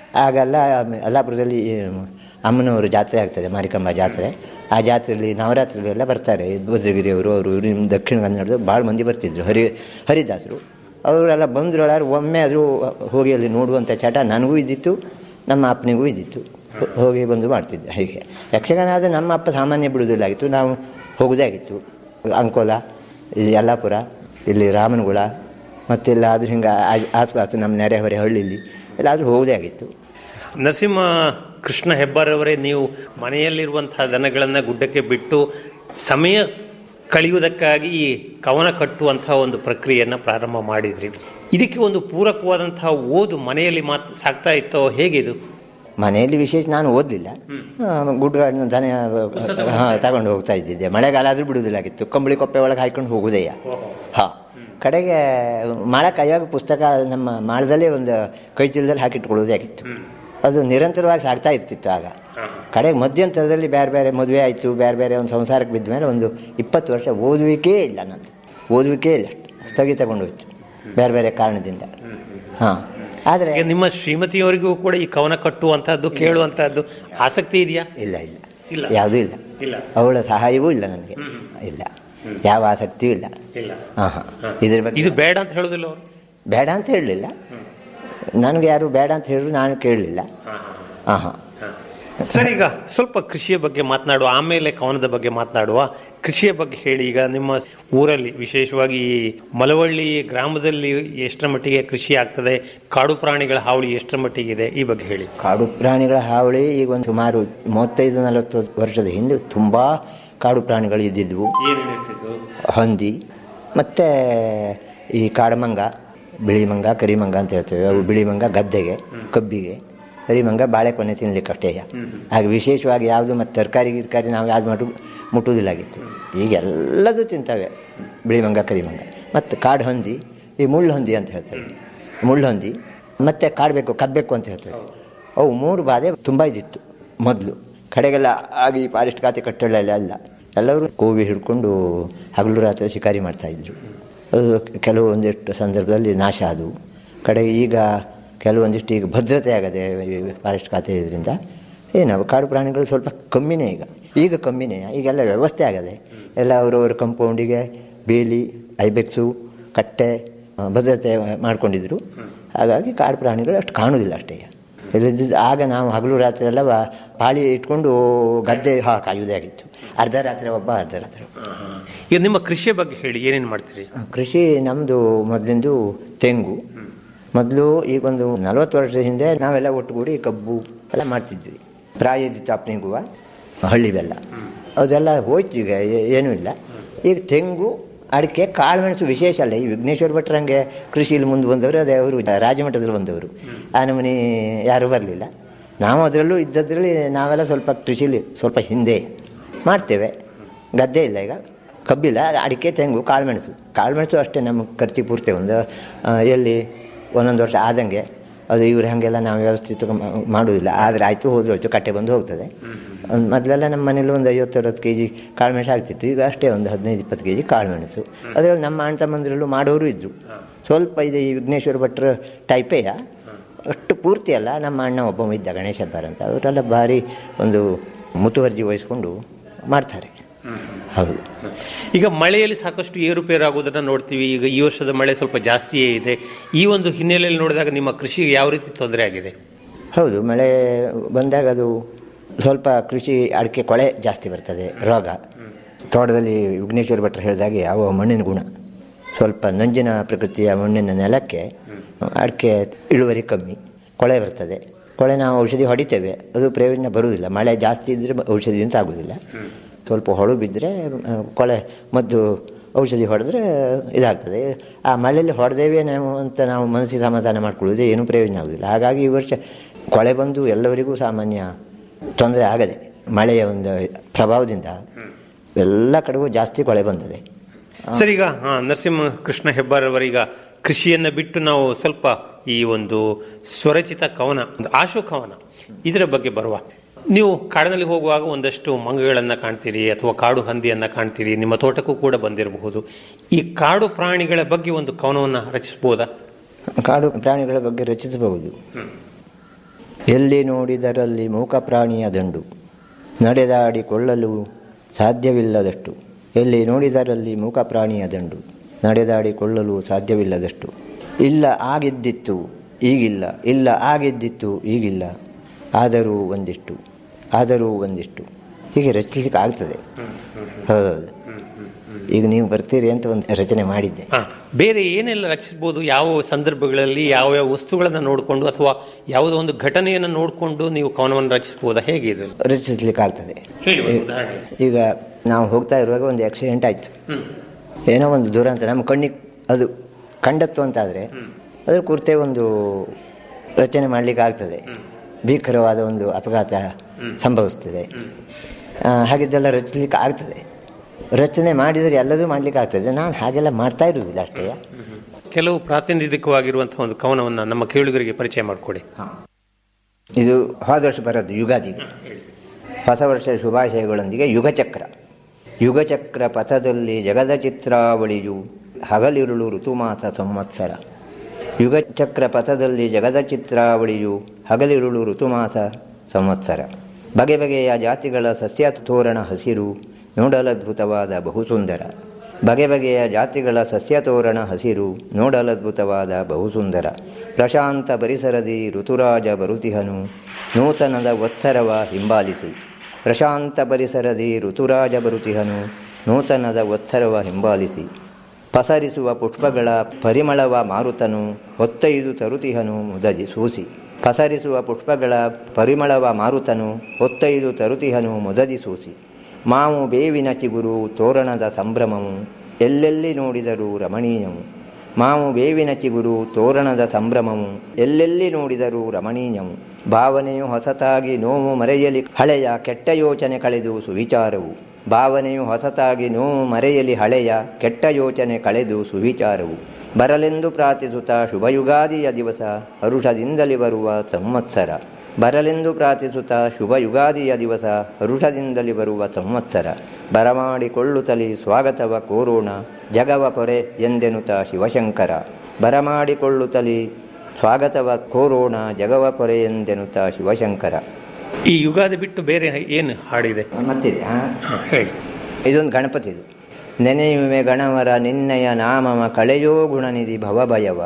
ಆಗೆಲ್ಲ ಯಲ್ಲಾಪುರದಲ್ಲಿ ಅಮ್ಮನವರು ಜಾತ್ರೆ ಆಗ್ತದೆ ಮಾರಿಕಂಬ ಜಾತ್ರೆ ಆ ಜಾತ್ರೆಯಲ್ಲಿ ನವರಾತ್ರಿಯಲ್ಲಿ ಎಲ್ಲ ಬರ್ತಾರೆ ಭದ್ರಗಿರಿಯವರು ಅವರು ಇವರು ನಿಮ್ಮ ದಕ್ಷಿಣ ಕನ್ನಡದ ಭಾಳ ಮಂದಿ ಬರ್ತಿದ್ರು ಹರಿ ಹರಿದಾಸರು ಅವರೆಲ್ಲ ಬಂದರು ಯಾರು ಒಮ್ಮೆ ಆದರೂ ಹೋಗಿ ಅಲ್ಲಿ ನೋಡುವಂಥ ಚಟ ನನಗೂ ಇದ್ದಿತ್ತು ನಮ್ಮ ಅಪ್ಪನಿಗೂ ಇದ್ದಿತ್ತು ಹೋ- ಹೋಗಿ ಬಂದು ಮಾಡ್ತಿದ್ದೆ ಹೀಗೆ ಯಕ್ಷಗಾನ ಆದರೆ ನಮ್ಮ ಅಪ್ಪ ಸಾಮಾನ್ಯ ಬಿಡುವುದಿಲ್ಲಾಗಿತ್ತು ನಾವು ಹೋಗೋದೇ ಆಗಿತ್ತು ಅಂಕೋಲ ಇಲ್ಲಿ ಯಲ್ಲಾಪುರ ಇಲ್ಲಿ ರಾಮನಗುಳ ಮತ್ತೆಲ್ಲಾದರೂ ಹಿಂಗೆ ಆ- ಆಸ್ಪಾಸು ನಮ್ಮ ನೆರೆಹೊರೆ ಹಳ್ಳಿಲಿ ಎಲ್ಲಾದರೂ ಹೋಗೋದೇ ಆಗಿತ್ತು ನರಸಿಂಹ ಕೃಷ್ಣ ಹೆಬ್ಬಾರವರೇ ನೀವು ಮನೆಯಲ್ಲಿರುವಂತಹ ದನಗಳನ್ನು ಗುಡ್ಡಕ್ಕೆ ಬಿಟ್ಟು ಸಮಯ ಕಳೆಯುವುದಕ್ಕಾಗಿ ಈ ಕವನ ಕಟ್ಟುವಂತಹ ಒಂದು ಪ್ರಕ್ರಿಯೆಯನ್ನು ಪ್ರಾರಂಭ ಮಾಡಿದ್ರಿ ಇದಕ್ಕೆ ಒಂದು ಪೂರಕವಾದಂತಹ ಓದು ಮನೆಯಲ್ಲಿ ಮಾತ್ ಸಾಕ್ತಾ ಇತ್ತೋ ಹೇಗಿದು ಮನೆಯಲ್ಲಿ ವಿಶೇಷ ನಾನು ಓದಲಿಲ್ಲ ಗುಡ್ಡಗಾಡಿನ ದನ ಹಾಂ ತಗೊಂಡು ಹೋಗ್ತಾ ಇದ್ದಿದ್ದೆ ಮಳೆಗಾಲ ಆದರೂ ಬಿಡುವುದಿಲ್ಲಾಗಿತ್ತು ಕಂಬಳಿ ಕೊಪ್ಪೆ ಒಳಗೆ ಹಾಕೊಂಡು ಹೋಗುವುದಯ್ಯ ಹಾಂ ಕಡೆಗೆ ಮಾಳ ಕೈಯಾಗ ಪುಸ್ತಕ ನಮ್ಮ ಮಾಳದಲ್ಲೇ ಒಂದು ಕೈ ಚೀಲದಲ್ಲಿ ಹಾಕಿಟ್ಕೊಳ್ಳೋದೇ ಆಗಿತ್ತು ಅದು ನಿರಂತರವಾಗಿ ಸಾಗ್ತಾ ಇರ್ತಿತ್ತು ಆಗ ಕಡೆಗೆ ಮಧ್ಯಂತರದಲ್ಲಿ ಬೇರೆ ಬೇರೆ ಮದುವೆ ಆಯಿತು ಬೇರೆ ಬೇರೆ ಒಂದು ಸಂಸಾರಕ್ಕೆ ಬಿದ್ದ ಮೇಲೆ ಒಂದು ಇಪ್ಪತ್ತು ವರ್ಷ ಓದುವಿಕೆ ಇಲ್ಲ ನಂದು ಓದುವಿಕೆ ಇಲ್ಲ ಸ್ಥಗಿತಗೊಂಡೋಯ್ತು ಬೇರೆ ಬೇರೆ ಕಾರಣದಿಂದ ಹಾಂ ಆದರೆ ಈಗ ನಿಮ್ಮ ಶ್ರೀಮತಿಯವರಿಗೂ ಕೂಡ ಈ ಕವನ ಕಟ್ಟುವಂತಹದ್ದು ಕೇಳುವಂತಹದ್ದು ಆಸಕ್ತಿ ಇದೆಯಾ ಇಲ್ಲ ಇಲ್ಲ ಇಲ್ಲ ಯಾವುದೂ ಇಲ್ಲ ಇಲ್ಲ ಅವಳ ಸಹಾಯವೂ ಇಲ್ಲ ನನಗೆ ಇಲ್ಲ ಯಾವ ಆಸಕ್ತಿಯೂ ಇಲ್ಲ ಇಲ್ಲ ಹಾಂ ಹಾಂ ಇದ್ರ ಬಗ್ಗೆ ಇದು ಬೇಡ ಅಂತ ಹೇಳುದಿಲ್ಲ ಅವರು ಬೇಡ ಅಂತ ಹೇಳಲಿಲ್ಲ ನನಗೆ ಯಾರು ಬೇಡ ಅಂತ ಹೇಳಿದ್ರು ನಾನು ಕೇಳಲಿಲ್ಲ ಹಾಂ ಹಾಂ ಸರ್ ಈಗ ಸ್ವಲ್ಪ ಕೃಷಿಯ ಬಗ್ಗೆ ಮಾತನಾಡುವ ಆಮೇಲೆ ಕವನದ ಬಗ್ಗೆ ಮಾತನಾಡುವ ಕೃಷಿಯ ಬಗ್ಗೆ ಹೇಳಿ ಈಗ ನಿಮ್ಮ ಊರಲ್ಲಿ ವಿಶೇಷವಾಗಿ ಈ ಮಲವಳ್ಳಿ ಗ್ರಾಮದಲ್ಲಿ ಎಷ್ಟರ ಮಟ್ಟಿಗೆ ಕೃಷಿ ಆಗ್ತದೆ ಕಾಡು ಪ್ರಾಣಿಗಳ ಹಾವಳಿ ಎಷ್ಟರ ಮಟ್ಟಿಗೆ ಇದೆ ಈ ಬಗ್ಗೆ ಹೇಳಿ ಕಾಡು ಪ್ರಾಣಿಗಳ ಹಾವಳಿ ಈಗ ಒಂದು ಸುಮಾರು ಮೂವತ್ತೈದು ನಲವತ್ತು ವರ್ಷದ ಹಿಂದೆ ತುಂಬ ಕಾಡು ಪ್ರಾಣಿಗಳು ಇದ್ದಿದ್ವು ಏನೇನು ಇರ್ತಿತ್ತು ಹಂದಿ ಮತ್ತು ಈ ಕಾಡಮಂಗ ಬಿಳಿ ಮಂಗ ಕರಿಮಂಗ ಅಂತ ಹೇಳ್ತೇವೆ ಅವು ಬಿಳಿ ಮಂಗ ಗದ್ದೆಗೆ ಕಬ್ಬಿಗೆ ಕರಿಮಂಗ ಬಾಳೆಕೊನೆ ತಿನ್ಲಿಕ್ಕೆ ಅಷ್ಟೇ ಹಾಗೆ ವಿಶೇಷವಾಗಿ ಯಾವುದು ಮತ್ತು ತರಕಾರಿ ಗಿರ್ಕಾರಿ ನಾವು ಯಾವ್ದು ಮಾಡು ಮುಟ್ಟುವುದಿಲ್ಲಾಗಿತ್ತು ಈಗ ಎಲ್ಲದೂ ತಿಂತವೆ ಬಿಳಿ ಮಂಗ ಕರಿಮಂಗ ಮತ್ತು ಕಾಡು ಹಂದಿ ಈ ಮುಳ್ಳು ಹಂದಿ ಅಂತ ಹೇಳ್ತೇವೆ ಮುಳ್ಳು ಹಂದಿ ಮತ್ತು ಕಾಡಬೇಕು ಕಬ್ಬೆಕ್ಕು ಅಂತ ಹೇಳ್ತೇವೆ ಅವು ಮೂರು ಬಾಧೆ ತುಂಬ ಇದ್ದಿತ್ತು ಮೊದಲು ಕಡೆಗೆಲ್ಲ ಆಗ ಈ ಫಾರೆಸ್ಟ್ ಖಾತೆ ಕಟ್ಟಡಲ್ಲ ಅಲ್ಲ ಎಲ್ಲರೂ ಕೋವಿ ಹಿಡ್ಕೊಂಡು ಹಗಲು ರಾತ್ರಿ ಶಿಕಾರಿ ಮಾಡ್ತಾಯಿದ್ರು ಅದು ಕೆಲವು ಒಂದಿಷ್ಟು ಸಂದರ್ಭದಲ್ಲಿ ನಾಶ ಆದವು ಕಡೆಗೆ ಈಗ ಕೆಲವೊಂದಿಷ್ಟು ಈಗ ಭದ್ರತೆ ಆಗದೆ ಈ ಫಾರೆಸ್ಟ್ ಖಾತೆ ಇದರಿಂದ ಏನು ಕಾಡು ಪ್ರಾಣಿಗಳು ಸ್ವಲ್ಪ ಕಮ್ಮಿನೇ ಈಗ ಈಗ ಕಮ್ಮಿನೇ ಈಗೆಲ್ಲ ವ್ಯವಸ್ಥೆ ಆಗದೆ ಎಲ್ಲ ಅವರವ್ರ ಕಂಪೌಂಡಿಗೆ ಬೇಲಿ ಐಬೆಕ್ಸು ಕಟ್ಟೆ ಆ, ಭದ್ರತೆ ಮಾಡ್ಕೊಂಡಿದ್ರು ಹಾಗಾಗಿ ಕಾಡು ಪ್ರಾಣಿಗಳು ಅಷ್ಟು ಕಾಣುವುದಿಲ್ಲ ಅಷ್ಟೇ ಇಲ್ಲದಿದ್ದು ಆಗ ನಾವು ಹಗಲು ರಾತ್ರಿ ಎಲ್ಲ ವ- ಪಾಳಿ ಇಟ್ಕೊಂಡು ಗದ್ದೆ ಹಾ ಕಾಯುವುದೇ ಆಗಿತ್ತು ಅರ್ಧ ರಾತ್ರಿ ಒಬ್ಬ ಅರ್ಧ ರಾತ್ರಿ ಒಬ್ಬ. ಈಗ ನಿಮ್ಮ ಕೃಷಿಯ ಬಗ್ಗೆ ಹೇಳಿ ಏನೇನು ಮಾಡ್ತೀರಿ ಕೃಷಿ ನಮ್ಮದು ಮೊದಲಿಂದು ತೆಂಗು ಮೊದಲು ಈಗ ಒಂದು ನಲವತ್ತು ವರ್ಷದ ಹಿಂದೆ ನಾವೆಲ್ಲ ಒಟ್ಟುಗೂಡಿ ಕಬ್ಬು ಎಲ್ಲ ಮಾಡ್ತಿದ್ವಿ ಪ್ರಾಯ ಇದ್ದಿತ್ತು ಅಪ್ಪನಿಗೂ ಹಳ್ಳಿ ಬೆಲ್ಲ ಅದೆಲ್ಲ ಹೋಯ್ತು ಈಗ ಏ- ಏನೂ ಇಲ್ಲ ಈಗ ತೆಂಗು ಅಡಿಕೆ ಕಾಳುಮೆಣಸು ವಿಶೇಷ ಅಲ್ಲ ಈ ವಿಘ್ನೇಶ್ವರ ಭಟ್ರಂಗೆ ಕೃಷಿಯಲ್ಲಿ ಮುಂದೆ ಬಂದವರು ಅದೇ ಅವರು ರಾಜಮಠದಲ್ಲಿ ಬಂದವರು ಆ ನಮೂನಿ ಯಾರೂ ಬರಲಿಲ್ಲ ನಾವು ಅದರಲ್ಲೂ ಇದ್ದದ್ರಲ್ಲಿ ನಾವೆಲ್ಲ ಸ್ವಲ್ಪ ಕೃಷಿಲಿ ಸ್ವಲ್ಪ ಹಿಂದೆ ಮಾಡ್ತೇವೆ ಗದ್ದೆ ಇಲ್ಲ ಈಗ ಕಬ್ಬಿಲ್ಲ ಅಡಿಕೆ ತೆಂಗು ಕಾಳುಮೆಣಸು ಕಾಳುಮೆಣಸು ಅಷ್ಟೇ ನಮ್ಮ ಖರ್ಚು ಪೂರ್ತಿ ಒಂದು ಆ, ಎಲ್ಲಿ ಒಂದೊಂದು ವರ್ಷ ಆದಂಗೆ ಅದು ಇವ್ರು ಹಾಗೆಲ್ಲ ನಾವು ವ್ಯವಸ್ಥಿತ ಮಾ- ಮಾಡುವುದಿಲ್ಲ ಆದರೆ ಆಯಿತು ಹೋದ್ರೆ ಹೋಯ್ತು ಕಟ್ಟೆ ಬಂದು ಹೋಗ್ತದೆ ಒಂದು ಮೊದಲೆಲ್ಲ ನಮ್ಮ ಮನೇಲಿ ಒಂದು ಐವತ್ತು ಅರವತ್ತು ಕೆ ಜಿ ಕಾಳುಮೆಣಸು ಆಗ್ತಿತ್ತು ಈಗ ಅಷ್ಟೇ ಒಂದು ಹದಿನೈದು ಇಪ್ಪತ್ತು ಕೆ ಜಿ ಕಾಳುಮೆಣಸು ಅದರಲ್ಲಿ ನಮ್ಮ ಅಣ್ಣ ತಮ್ಮಂದಿರಲ್ಲೂ ಮಾಡೋರು ಇದ್ದರು ಸ್ವಲ್ಪ ಇದೆ ಈ ವಿಘ್ನೇಶ್ವರ ಭಟ್ರ ಟೈಪೇಯ ಅಷ್ಟು ಪೂರ್ತಿ ಅಲ್ಲ ನಮ್ಮ ಅಣ್ಣ ಒಬ್ಬ ಇದ್ದ ಗಣೇಶ ಹೆಬ್ಬಾರ್ ಅಂತ ಅವರೆಲ್ಲ ಭಾರಿ ಒಂದು ಮುತುವರ್ಜಿ ವಹಿಸ್ಕೊಂಡು ಮಾಡ್ತಾರೆ ಹೌದು ಈಗ ಮಳೆಯಲ್ಲಿ ಸಾಕಷ್ಟು ಏರುಪೇರು ಆಗುವುದನ್ನು ನೋಡ್ತೀವಿ ಈಗ ಈ ವರ್ಷದ ಮಳೆ ಸ್ವಲ್ಪ ಜಾಸ್ತಿಯೇ ಇದೆ ಈ ಒಂದು ಹಿನ್ನೆಲೆಯಲ್ಲಿ ನೋಡಿದಾಗ ನಿಮ್ಮ ಕೃಷಿಗೆ ಯಾವ ರೀತಿ ತೊಂದರೆ ಆಗಿದೆ ಹೌದು ಮಳೆ ಬಂದಾಗ ಅದು ಸ್ವಲ್ಪ ಕೃಷಿ ಅಡಿಕೆ ಕೊಳೆ ಜಾಸ್ತಿ ಬರ್ತದೆ ರೋಗ ತೋಟದಲ್ಲಿ ವಿಘ್ನೇಶ್ವರ ಭಟ್ರು ಹೇಳಿದಾಗೆ ಯಾವ ಮಣ್ಣಿನ ಗುಣ ಸ್ವಲ್ಪ ನಂಜಿನ ಪ್ರಕೃತಿಯ ಮಣ್ಣಿನ ನೆಲಕ್ಕೆ ಅಡಿಕೆ ಇಳುವರಿ ಕಮ್ಮಿ ಕೊಳೆ ಬರ್ತದೆ ಕೊಳೆ ನಾವು ಔಷಧಿ ಹೊಡಿತೇವೆ ಅದು ಪ್ರಯೋಜನ ಬರುವುದಿಲ್ಲ ಮಳೆ ಜಾಸ್ತಿ ಇದ್ದರೆ ಔಷಧಿ ಅಂತ ಆಗೋದಿಲ್ಲ ಸ್ವಲ್ಪ ಹೊಳು ಬಿದ್ದರೆ ಆ, ಕೊಳೆ ಮದ್ದು ಔಷಧಿ ಹೊಡೆದ್ರೆ ಇದಾಗ್ತದೆ ಆ ಮಳೆಯಲ್ಲಿ ಹೊಡೆದೇವೆ ನಾವು ಅಂತ ನಾವು ಮನಸ್ಸಿಗೆ ಸಮಾಧಾನ ಮಾಡ್ಕೊಳ್ಳೋದು ಏನೂ ಪ್ರಯೋಜನ ಆಗೋದಿಲ್ಲ ಹಾಗಾಗಿ ಈ ವರ್ಷ ಕೊಳೆ ಬಂದು ಎಲ್ಲವರಿಗೂ ಸಾಮಾನ್ಯ ತೊಂದರೆ ಆಗದೆ ಮಳೆಯ ಒಂದು ಪ್ರಭಾವದಿಂದ ಎಲ್ಲ ಕಡೆಗೂ ಜಾಸ್ತಿ ಕೊಳೆ ಬಂದಿದೆ ಸರ್ ಈಗ ಹಾ, ನರಸಿಂಹ ಕೃಷ್ಣ ಹೆಬ್ಬಾರವರೀಗ ಕೃಷಿಯನ್ನ ಬಿಟ್ಟು ನಾವು ಸ್ವಲ್ಪ ಈ ಒಂದು ಸ್ವರಚಿತ ಕವನ ಒಂದು ಆಶು ಕವನ ಇದರ ಬಗ್ಗೆ ಬರುವ ನೀವು ಕಾಡಿನಲ್ಲಿ ಹೋಗುವಾಗ ಒಂದಷ್ಟು ಮಂಗಗಳನ್ನ ಕಾಣ್ತೀರಿ ಅಥವಾ ಕಾಡು ಹಂದಿಯನ್ನ ಕಾಣ್ತೀರಿ ನಿಮ್ಮ ತೋಟಕ್ಕೂ ಕೂಡ ಬಂದಿರಬಹುದು ಈ ಕಾಡು ಪ್ರಾಣಿಗಳ ಬಗ್ಗೆ ಒಂದು ಕವನವನ್ನ ರಚಿಸಬಹುದಾ ಕಾಡು ಪ್ರಾಣಿಗಳ ಬಗ್ಗೆ ರಚಿಸಬಹುದು ಎಲ್ಲಿ ನೋಡಿದರಲ್ಲಿ ಮೂಕ ಪ್ರಾಣಿಯ ದಂಡು ನಡೆದಾಡಿಕೊಳ್ಳಲು ಸಾಧ್ಯವಿಲ್ಲದಷ್ಟು ಎಲ್ಲಿ ನೋಡಿದರಲ್ಲಿ ಮೂಕ ಪ್ರಾಣಿಯ ದಂಡು ನಡೆದಾಡಿಕೊಳ್ಳಲು ಸಾಧ್ಯವಿಲ್ಲದಷ್ಟು ಇಲ್ಲ ಆಗಿದ್ದಿತ್ತು ಈಗಿಲ್ಲ ಇಲ್ಲ ಆಗಿದ್ದಿತ್ತು ಈಗಿಲ್ಲ ಆದರೂ ಒಂದಿಷ್ಟು ಆದರೂ ಒಂದಿಷ್ಟು ಹೀಗೆ ರಚಿಸಲಿಕ್ಕೆ ಆಗ್ತದೆ ಹೌದೌದು ಈಗ ನೀವು ಬರ್ತೀರಿ ಅಂತ ಒಂದು ರಚನೆ ಮಾಡಿದ್ದೆ ಹಾ. ಬೇರೆ ಏನೆಲ್ಲ ರಚಿಸಬಹುದು ಯಾವ ಸಂದರ್ಭಗಳಲ್ಲಿ ಯಾವ ಯಾವ ವಸ್ತುಗಳನ್ನ ನೋಡಿಕೊಂಡು ಅಥವಾ ಯಾವುದೋ ಒಂದು ಘಟನೆಯನ್ನು ನೋಡಿಕೊಂಡು ನೀವು ಕವನವನ್ನು ರಚಿಸಬಹುದಾ ಹೇಗೆ ಇದು ರಚಿಸಲಿಕ್ಕೆ ಆಗ್ತದೆ ಹೇಳಿ ಒಂದು ಉದಾಹರಣೆ ಈಗ ನಾವು ಹೋಗ್ತಾ ಇರುವಾಗ ಒಂದು ಆಕ್ಸಿಡೆಂಟ್ ಆಯ್ತು ಹ್ಮ್. ಏನೋ ಒಂದು ದುರಂತ ನಮ್ಮ ಕಣ್ಣಿಗೆ ಅದು ಕಂಡತ್ತು ಅಂತಾದರೆ ಅದ್ರ ಕುರಿತೇ ಒಂದು ರಚನೆ ಮಾಡಲಿಕ್ಕೆ ಆಗ್ತದೆ ಭೀಕರವಾದ ಒಂದು ಅಪಘಾತ ಸಂಭವಿಸ್ತದೆ ಆ, ಹಾಗಿದ್ದೆಲ್ಲ ರಚಿಸಲಿಕ್ಕೆ ಆಗ್ತದೆ ರಚನೆ ಮಾಡಿದರೆ ಎಲ್ಲದೂ ಮಾಡಲಿಕ್ಕೆ ಆಗ್ತದೆ ನಾನು ಹಾಗೆಲ್ಲ ಮಾಡ್ತಾ ಇರುವುದಿಲ್ಲ ಅಷ್ಟೇ ಕೆಲವು ಪ್ರಾತಿನಿಧಿಕವಾಗಿರುವಂತಹ ಒಂದು ಕವನವನ್ನ ನಮ್ಮ ಕೇಳುಗರಿಗೆ ಪರಿಚಯ ಮಾಡಿಕೊಡಿ ಇದು ಹೋದ ವರ್ಷ ಬರೋದು ಯುಗಾದಿ ಹೊಸ ವರ್ಷದ ಶುಭಾಶಯಗಳೊಂದಿಗೆ ಯುಗಚಕ್ರ ಯುಗಚಕ್ರ ಪಥದಲ್ಲಿ ಜಗದ ಚಿತ್ರಾವಳಿಯು ಹಗಲಿರುಳು ಋತುಮಾಸ ಸಂವತ್ಸರ ಯುಗಚಕ್ರ ಪಥದಲ್ಲಿ ಜಗದ ಚಿತ್ರಾವಳಿಯು ಹಗಲಿರುಳು ಋತುಮಾಸ ಸಂವತ್ಸರ ಬಗೆ ಬಗೆಯ ಜಾತಿಗಳ ಸಸ್ಯ ತೋರಣ ಹಸಿರು ನೋಡಲದ್ಭುತವಾದ ಬಹುಸುಂದರ ಬಗೆ ಬಗೆಯ ಜಾತಿಗಳ ಸಸ್ಯ ತೋರಣ ಹಸಿರು ನೋಡಲದ್ಭುತವಾದ ಬಹುಸುಂದರ ಪ್ರಶಾಂತ ಪರಿಸರದಿ ಋತುರಾಜ ಬರುತಿಹನು ನೂತನದ ವತ್ಸರವ ಹಿಂಬಾಲಿಸಿ ಪ್ರಶಾಂತ ಪರಿಸರದಿ ಋತುರಾಜ ಬರುತಿಹನು ನೂತನದ ವತ್ಸರವ ಹಿಂಬಾಲಿಸಿ ಪಸರಿಸುವ ಪುಷ್ಪಗಳ ಪರಿಮಳವ ಮಾರುತನು ಹೊತ್ತೈದು ತರುತಿಹನು ಮುದದಿ ಸೂಸಿ ಪಸರಿಸುವ ಪುಷ್ಪಗಳ ಪರಿಮಳವ ಮಾರುತನು ಹೊತ್ತೈದು ತರುತಿಹನು ಮುದದಿ ಸೂಸಿ ಮಾವು ಬೇವಿನ ಚಿಗುರು ತೋರಣದ ಸಂಭ್ರಮವು ಎಲ್ಲೆಲ್ಲಿ ನೋಡಿದರೂ ರಮಣೀಯವು ಮಾವು ಬೇವಿನ ಚಿಗುರು ತೋರಣದ ಸಂಭ್ರಮವು ಎಲ್ಲೆಲ್ಲಿ ನೋಡಿದರೂ ರಮಣೀಯವು ಭಾವನೆಯು ಹೊಸತಾಗಿ ನೋವು ಮರೆಯಲಿ ಹಳೆಯ ಕೆಟ್ಟ ಯೋಚನೆ ಕಳೆದು ಸುವಿಚಾರವು ಭಾವನೆಯು ಹೊಸತಾಗಿ ನೋವು ಮರೆಯಲಿ ಹಳೆಯ ಕೆಟ್ಟ ಯೋಚನೆ ಕಳೆದು ಸುವಿಚಾರವು ಬರಲೆಂದು ಪ್ರಾರ್ಥಿಸುತ್ತಾ ಶುಭಯುಗಾದಿಯ ದಿವಸ ಹರುಷದಿಂದಲೇ ಬರುವ ಸಂವತ್ಸರ ಬರಲೆಂದು ಪ್ರಾರ್ಥಿಸುತ್ತಾ ಶುಭ ಯುಗಾದಿಯ ದಿವಸ ಹರುಷದಿಂದಲೇ ಬರುವ ಸಂವತ್ಸರ ಬರಮಾಡಿಕೊಳ್ಳುತ್ತಲೇ ಸ್ವಾಗತವ ಕೋರೋಣ ಜಗವ ಪೊರೆ ಎಂದೆನುತ ಶಿವಶಂಕರ ಬರಮಾಡಿಕೊಳ್ಳುತ್ತಲೇ ಸ್ವಾಗತವ ಕೋರೋಣ ಜಗವ ಪೊರೆ ಎಂದೆನುತ ಶಿವಶಂಕರ ಈ ಯುಗಾದಿ ಬಿಟ್ಟು ಬೇರೆ ಏನು ಹಾಡಿದೆ ಮತ್ತಿದೆ ಹಾ, ಹೇಳಿ ಇದೊಂದು ಗಣಪತಿದು ನೆನೆಯುವೆ ಗಣವರ ನಿನ್ನಯ ನಾಮವ ಕಳೆಯೋ ಗುಣನಿಧಿ ಭವಭಯವ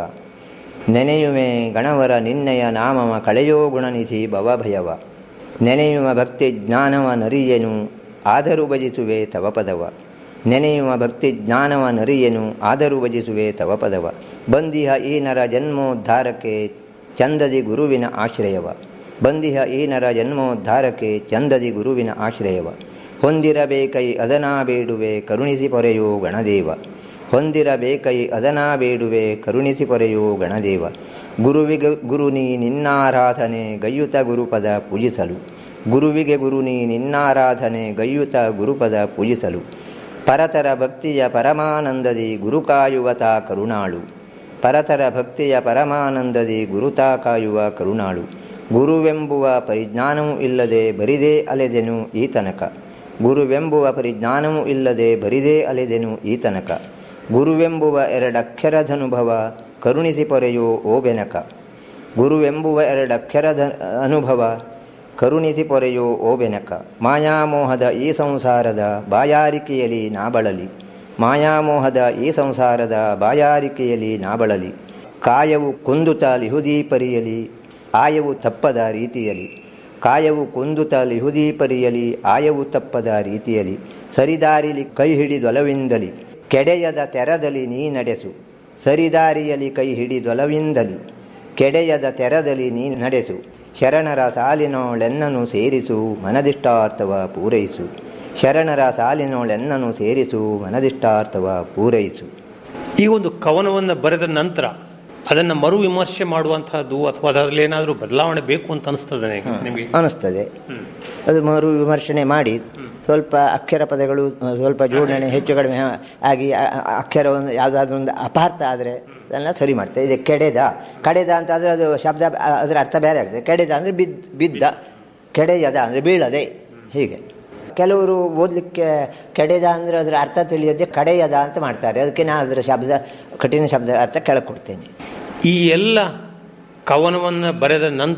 ನೆನೆಯುವೆ ಗಣವರ ನಿನ್ನಯ ನಾಮವ ಕಳೆಯೋ ಗುಣನಿಧಿ ಭವಭಯವ ನೆನೆಯುವ ಭಕ್ತಿ ಜ್ಞಾನವ ನರಿಯೆನು ಆದರೂ ಭಜಿಸುವೆ ತವ ಪದವ ನೆನೆಯುವ ಭಕ್ತಿ ಜ್ಞಾನವ ನರಿಯೆನು ಆದರೂ ಭಜಿಸುವೆ ತವ ಪದವ ಬಂದಿಹ ಈ ನರ ಜನ್ಮೋದ್ಧಾರಕ್ಕೆ ಚಂದದಿ ಗುರುವಿನ ಆಶ್ರಯವ ಬಂದಿಹ ಈ ನರ ಜನ್ಮೋದ್ಧಾರಕ್ಕೆ ಚಂದದಿ ಗುರುವಿನ ಆಶ್ರಯವ ಹೊಂದಿರಬೇಕೈ ಅದನಾ ಬೇಡುವೆ ಕರುಣಿಸಿ ಪೊರೆಯೋ ಗಣದೇವ ಹೊಂದಿರಬೇಕೈ ಅದನಾ ಬೇಡುವೆ ಕರುಣಿಸಿ ಪೊರೆಯೋ ಗಣದೇವ ಗುರುವಿಗೆ ಗುರು ನೀ ನಿನ್ನಾರಾಧನೆ ಗೈಯುತ ಗುರುಪದ ಪೂಜಿಸಲು ಗುರುವಿಗೆ ಗುರು ನೀ ನಿನ್ನಾರಾಧನೆ ಗೈಯುತ ಗುರುಪದ ಪೂಜಿಸಲು ಪರತರ ಭಕ್ತಿಯ ಪರಮಾನಂದದಿ ಗುರು ಕಾಯುವತ ಕರುಣಾಳು ಪರತರ ಭಕ್ತಿಯ ಪರಮಾನಂದದಿ ಗುರುತಾ ಕಾಯುವ ಕರುಣಾಳು ಗುರುವೆಂಬುವ ಪರಿಜ್ಞಾನವೂ ಇಲ್ಲದೆ ಬರಿದೇ ಅಲೆದೆನು ಈ ತನಕ ಗುರುವೆಂಬುವ ಪರಿಜ್ಞಾನವೂ ಇಲ್ಲದೆ ಬರಿದೇ ಅಲೆದೆನು ಈ ತನಕ ಗುರುವೆಂಬುವ ಎರಡಕ್ಷರದನುಭವ ಕರುಣಿಸಿ ಪೊರೆಯೋ ಓ ಬೆನಕ ಗುರುವೆಂಬುವ ಎರಡಕ್ಷರದ ಅನುಭವ ಕರುಣಿಸಿ ಪೊರೆಯೋ ಓ ಬೆನಕ ಮಾಯಾಮೋಹದ ಈ ಸಂಸಾರದ ಬಾಯಾರಿಕೆಯಲ್ಲಿ ನಾ ಬಳಲಿ ಮಾಯಾಮೋಹದ ಈ ಸಂಸಾರದ ಬಾಯಾರಿಕೆಯಲ್ಲಿ ನಾ ಬಳಲಿ ಕಾಯವು ಕುಂದುತ ಲಿಹುದಿ ಪರಿಯಲಿ ಆಯವು ತಪ್ಪದ ರೀತಿಯಲಿ ಕಾಯವು ಕುಂದುತ ಲಿಹುದಿ ಪರಿಯಲಿ ಆಯವು ತಪ್ಪದ ರೀತಿಯಲಿ ಸರಿದಾರಿಲಿ ಕೈ ಹಿಡಿದೊಲವಿಂದಲಿ ಕೆಡೆಯದ ತೆರದಲ್ಲಿ ನೀ ನಡೆಸು ಸರಿದಾರಿಯಲಿ ಕೈ ಹಿಡಿದೊಲವಿಂದಲಿ ಕೆಡೆಯದ ತೆರದಲ್ಲಿ ನೀ ನಡೆಸು ಶರಣರ ಸಾಲಿನೋಳೆನ್ನನು ಸೇರಿಸು ಮನದಿಷ್ಟಾರ್ಥವ ಪೂರೈಸು ಶರಣರ ಸಾಲಿನೋಳೆನ್ನನು ಸೇರಿಸು ಮನದಿಷ್ಟಾರ್ಥವ ಪೂರೈಸು ಈ ಒಂದು ಕವನವನ್ನು ಬರೆದ ನಂತರ ಅದನ್ನ ಮರು ವಿಮರ್ಶೆ ಮಾಡುವಂತಹದ್ದು ಅಥವಾ ಅದರಲ್ಲಿ ಏನಾದರೂ ಬದಲಾವಣೆ ಬೇಕು ಅಂತ ಅನಿಸ್ತದೆ ನಿಮಗೆ ಅನಿಸ್ತದೆ ಅದು ಮರು ವಿಮರ್ಶನೆ ಮಾಡಿ ಸ್ವಲ್ಪ ಅಕ್ಷರ ಪದಗಳು ಅಹ್, ಸ್ವಲ್ಪ ಜೋಡಣೆ ಹೆಚ್ಚು ಕಡಿಮೆ ಆ- ಆಗಿ ಆ- ಆ- ಅಕ್ಷರ ಒಂದು ಯಾವುದಾದ್ರೂ ಒಂದು ಅಪಾರ್ಥ ಆದರೆ ಅದೆಲ್ಲ ಸರಿ ಮಾಡ್ತೇವೆ ಇದೆ ಕೆಡೆದ ಕಡೆದ ಅಂತ ಆದರೆ ಅದು ಶಬ್ದ ಆ- ಅದರ ಅರ್ಥ ಬೇರೆ ಆಗ್ತದೆ ಕೆಡೆದ ಅಂದರೆ ಬಿದ್ದ ಬಿದ್ದ ಕೆಡೆಯದ ಅಂದರೆ ಬೀಳದೆ ಹೀಗೆ ಕೆಲವರು ಓದಲಿಕ್ಕೆ ಕೆಡೆದ ಅಂದರೆ ಅದರ ಅರ್ಥ ತಿಳಿಯದೆ ಕಡೆಯದ ಅಂತ ಮಾಡ್ತಾರೆ ಅದಕ್ಕೆ ನಾನು ಅದರ ಶಬ್ದ ಕಠಿಣ ಶಬ್ದ ಅರ್ಥ ಕೆಳಗೆ ಕೊಡ್ತೇನೆ ಈ ಎಲ್ಲ ಕವನವನ್ನು ಬರೆದ ನಂತರ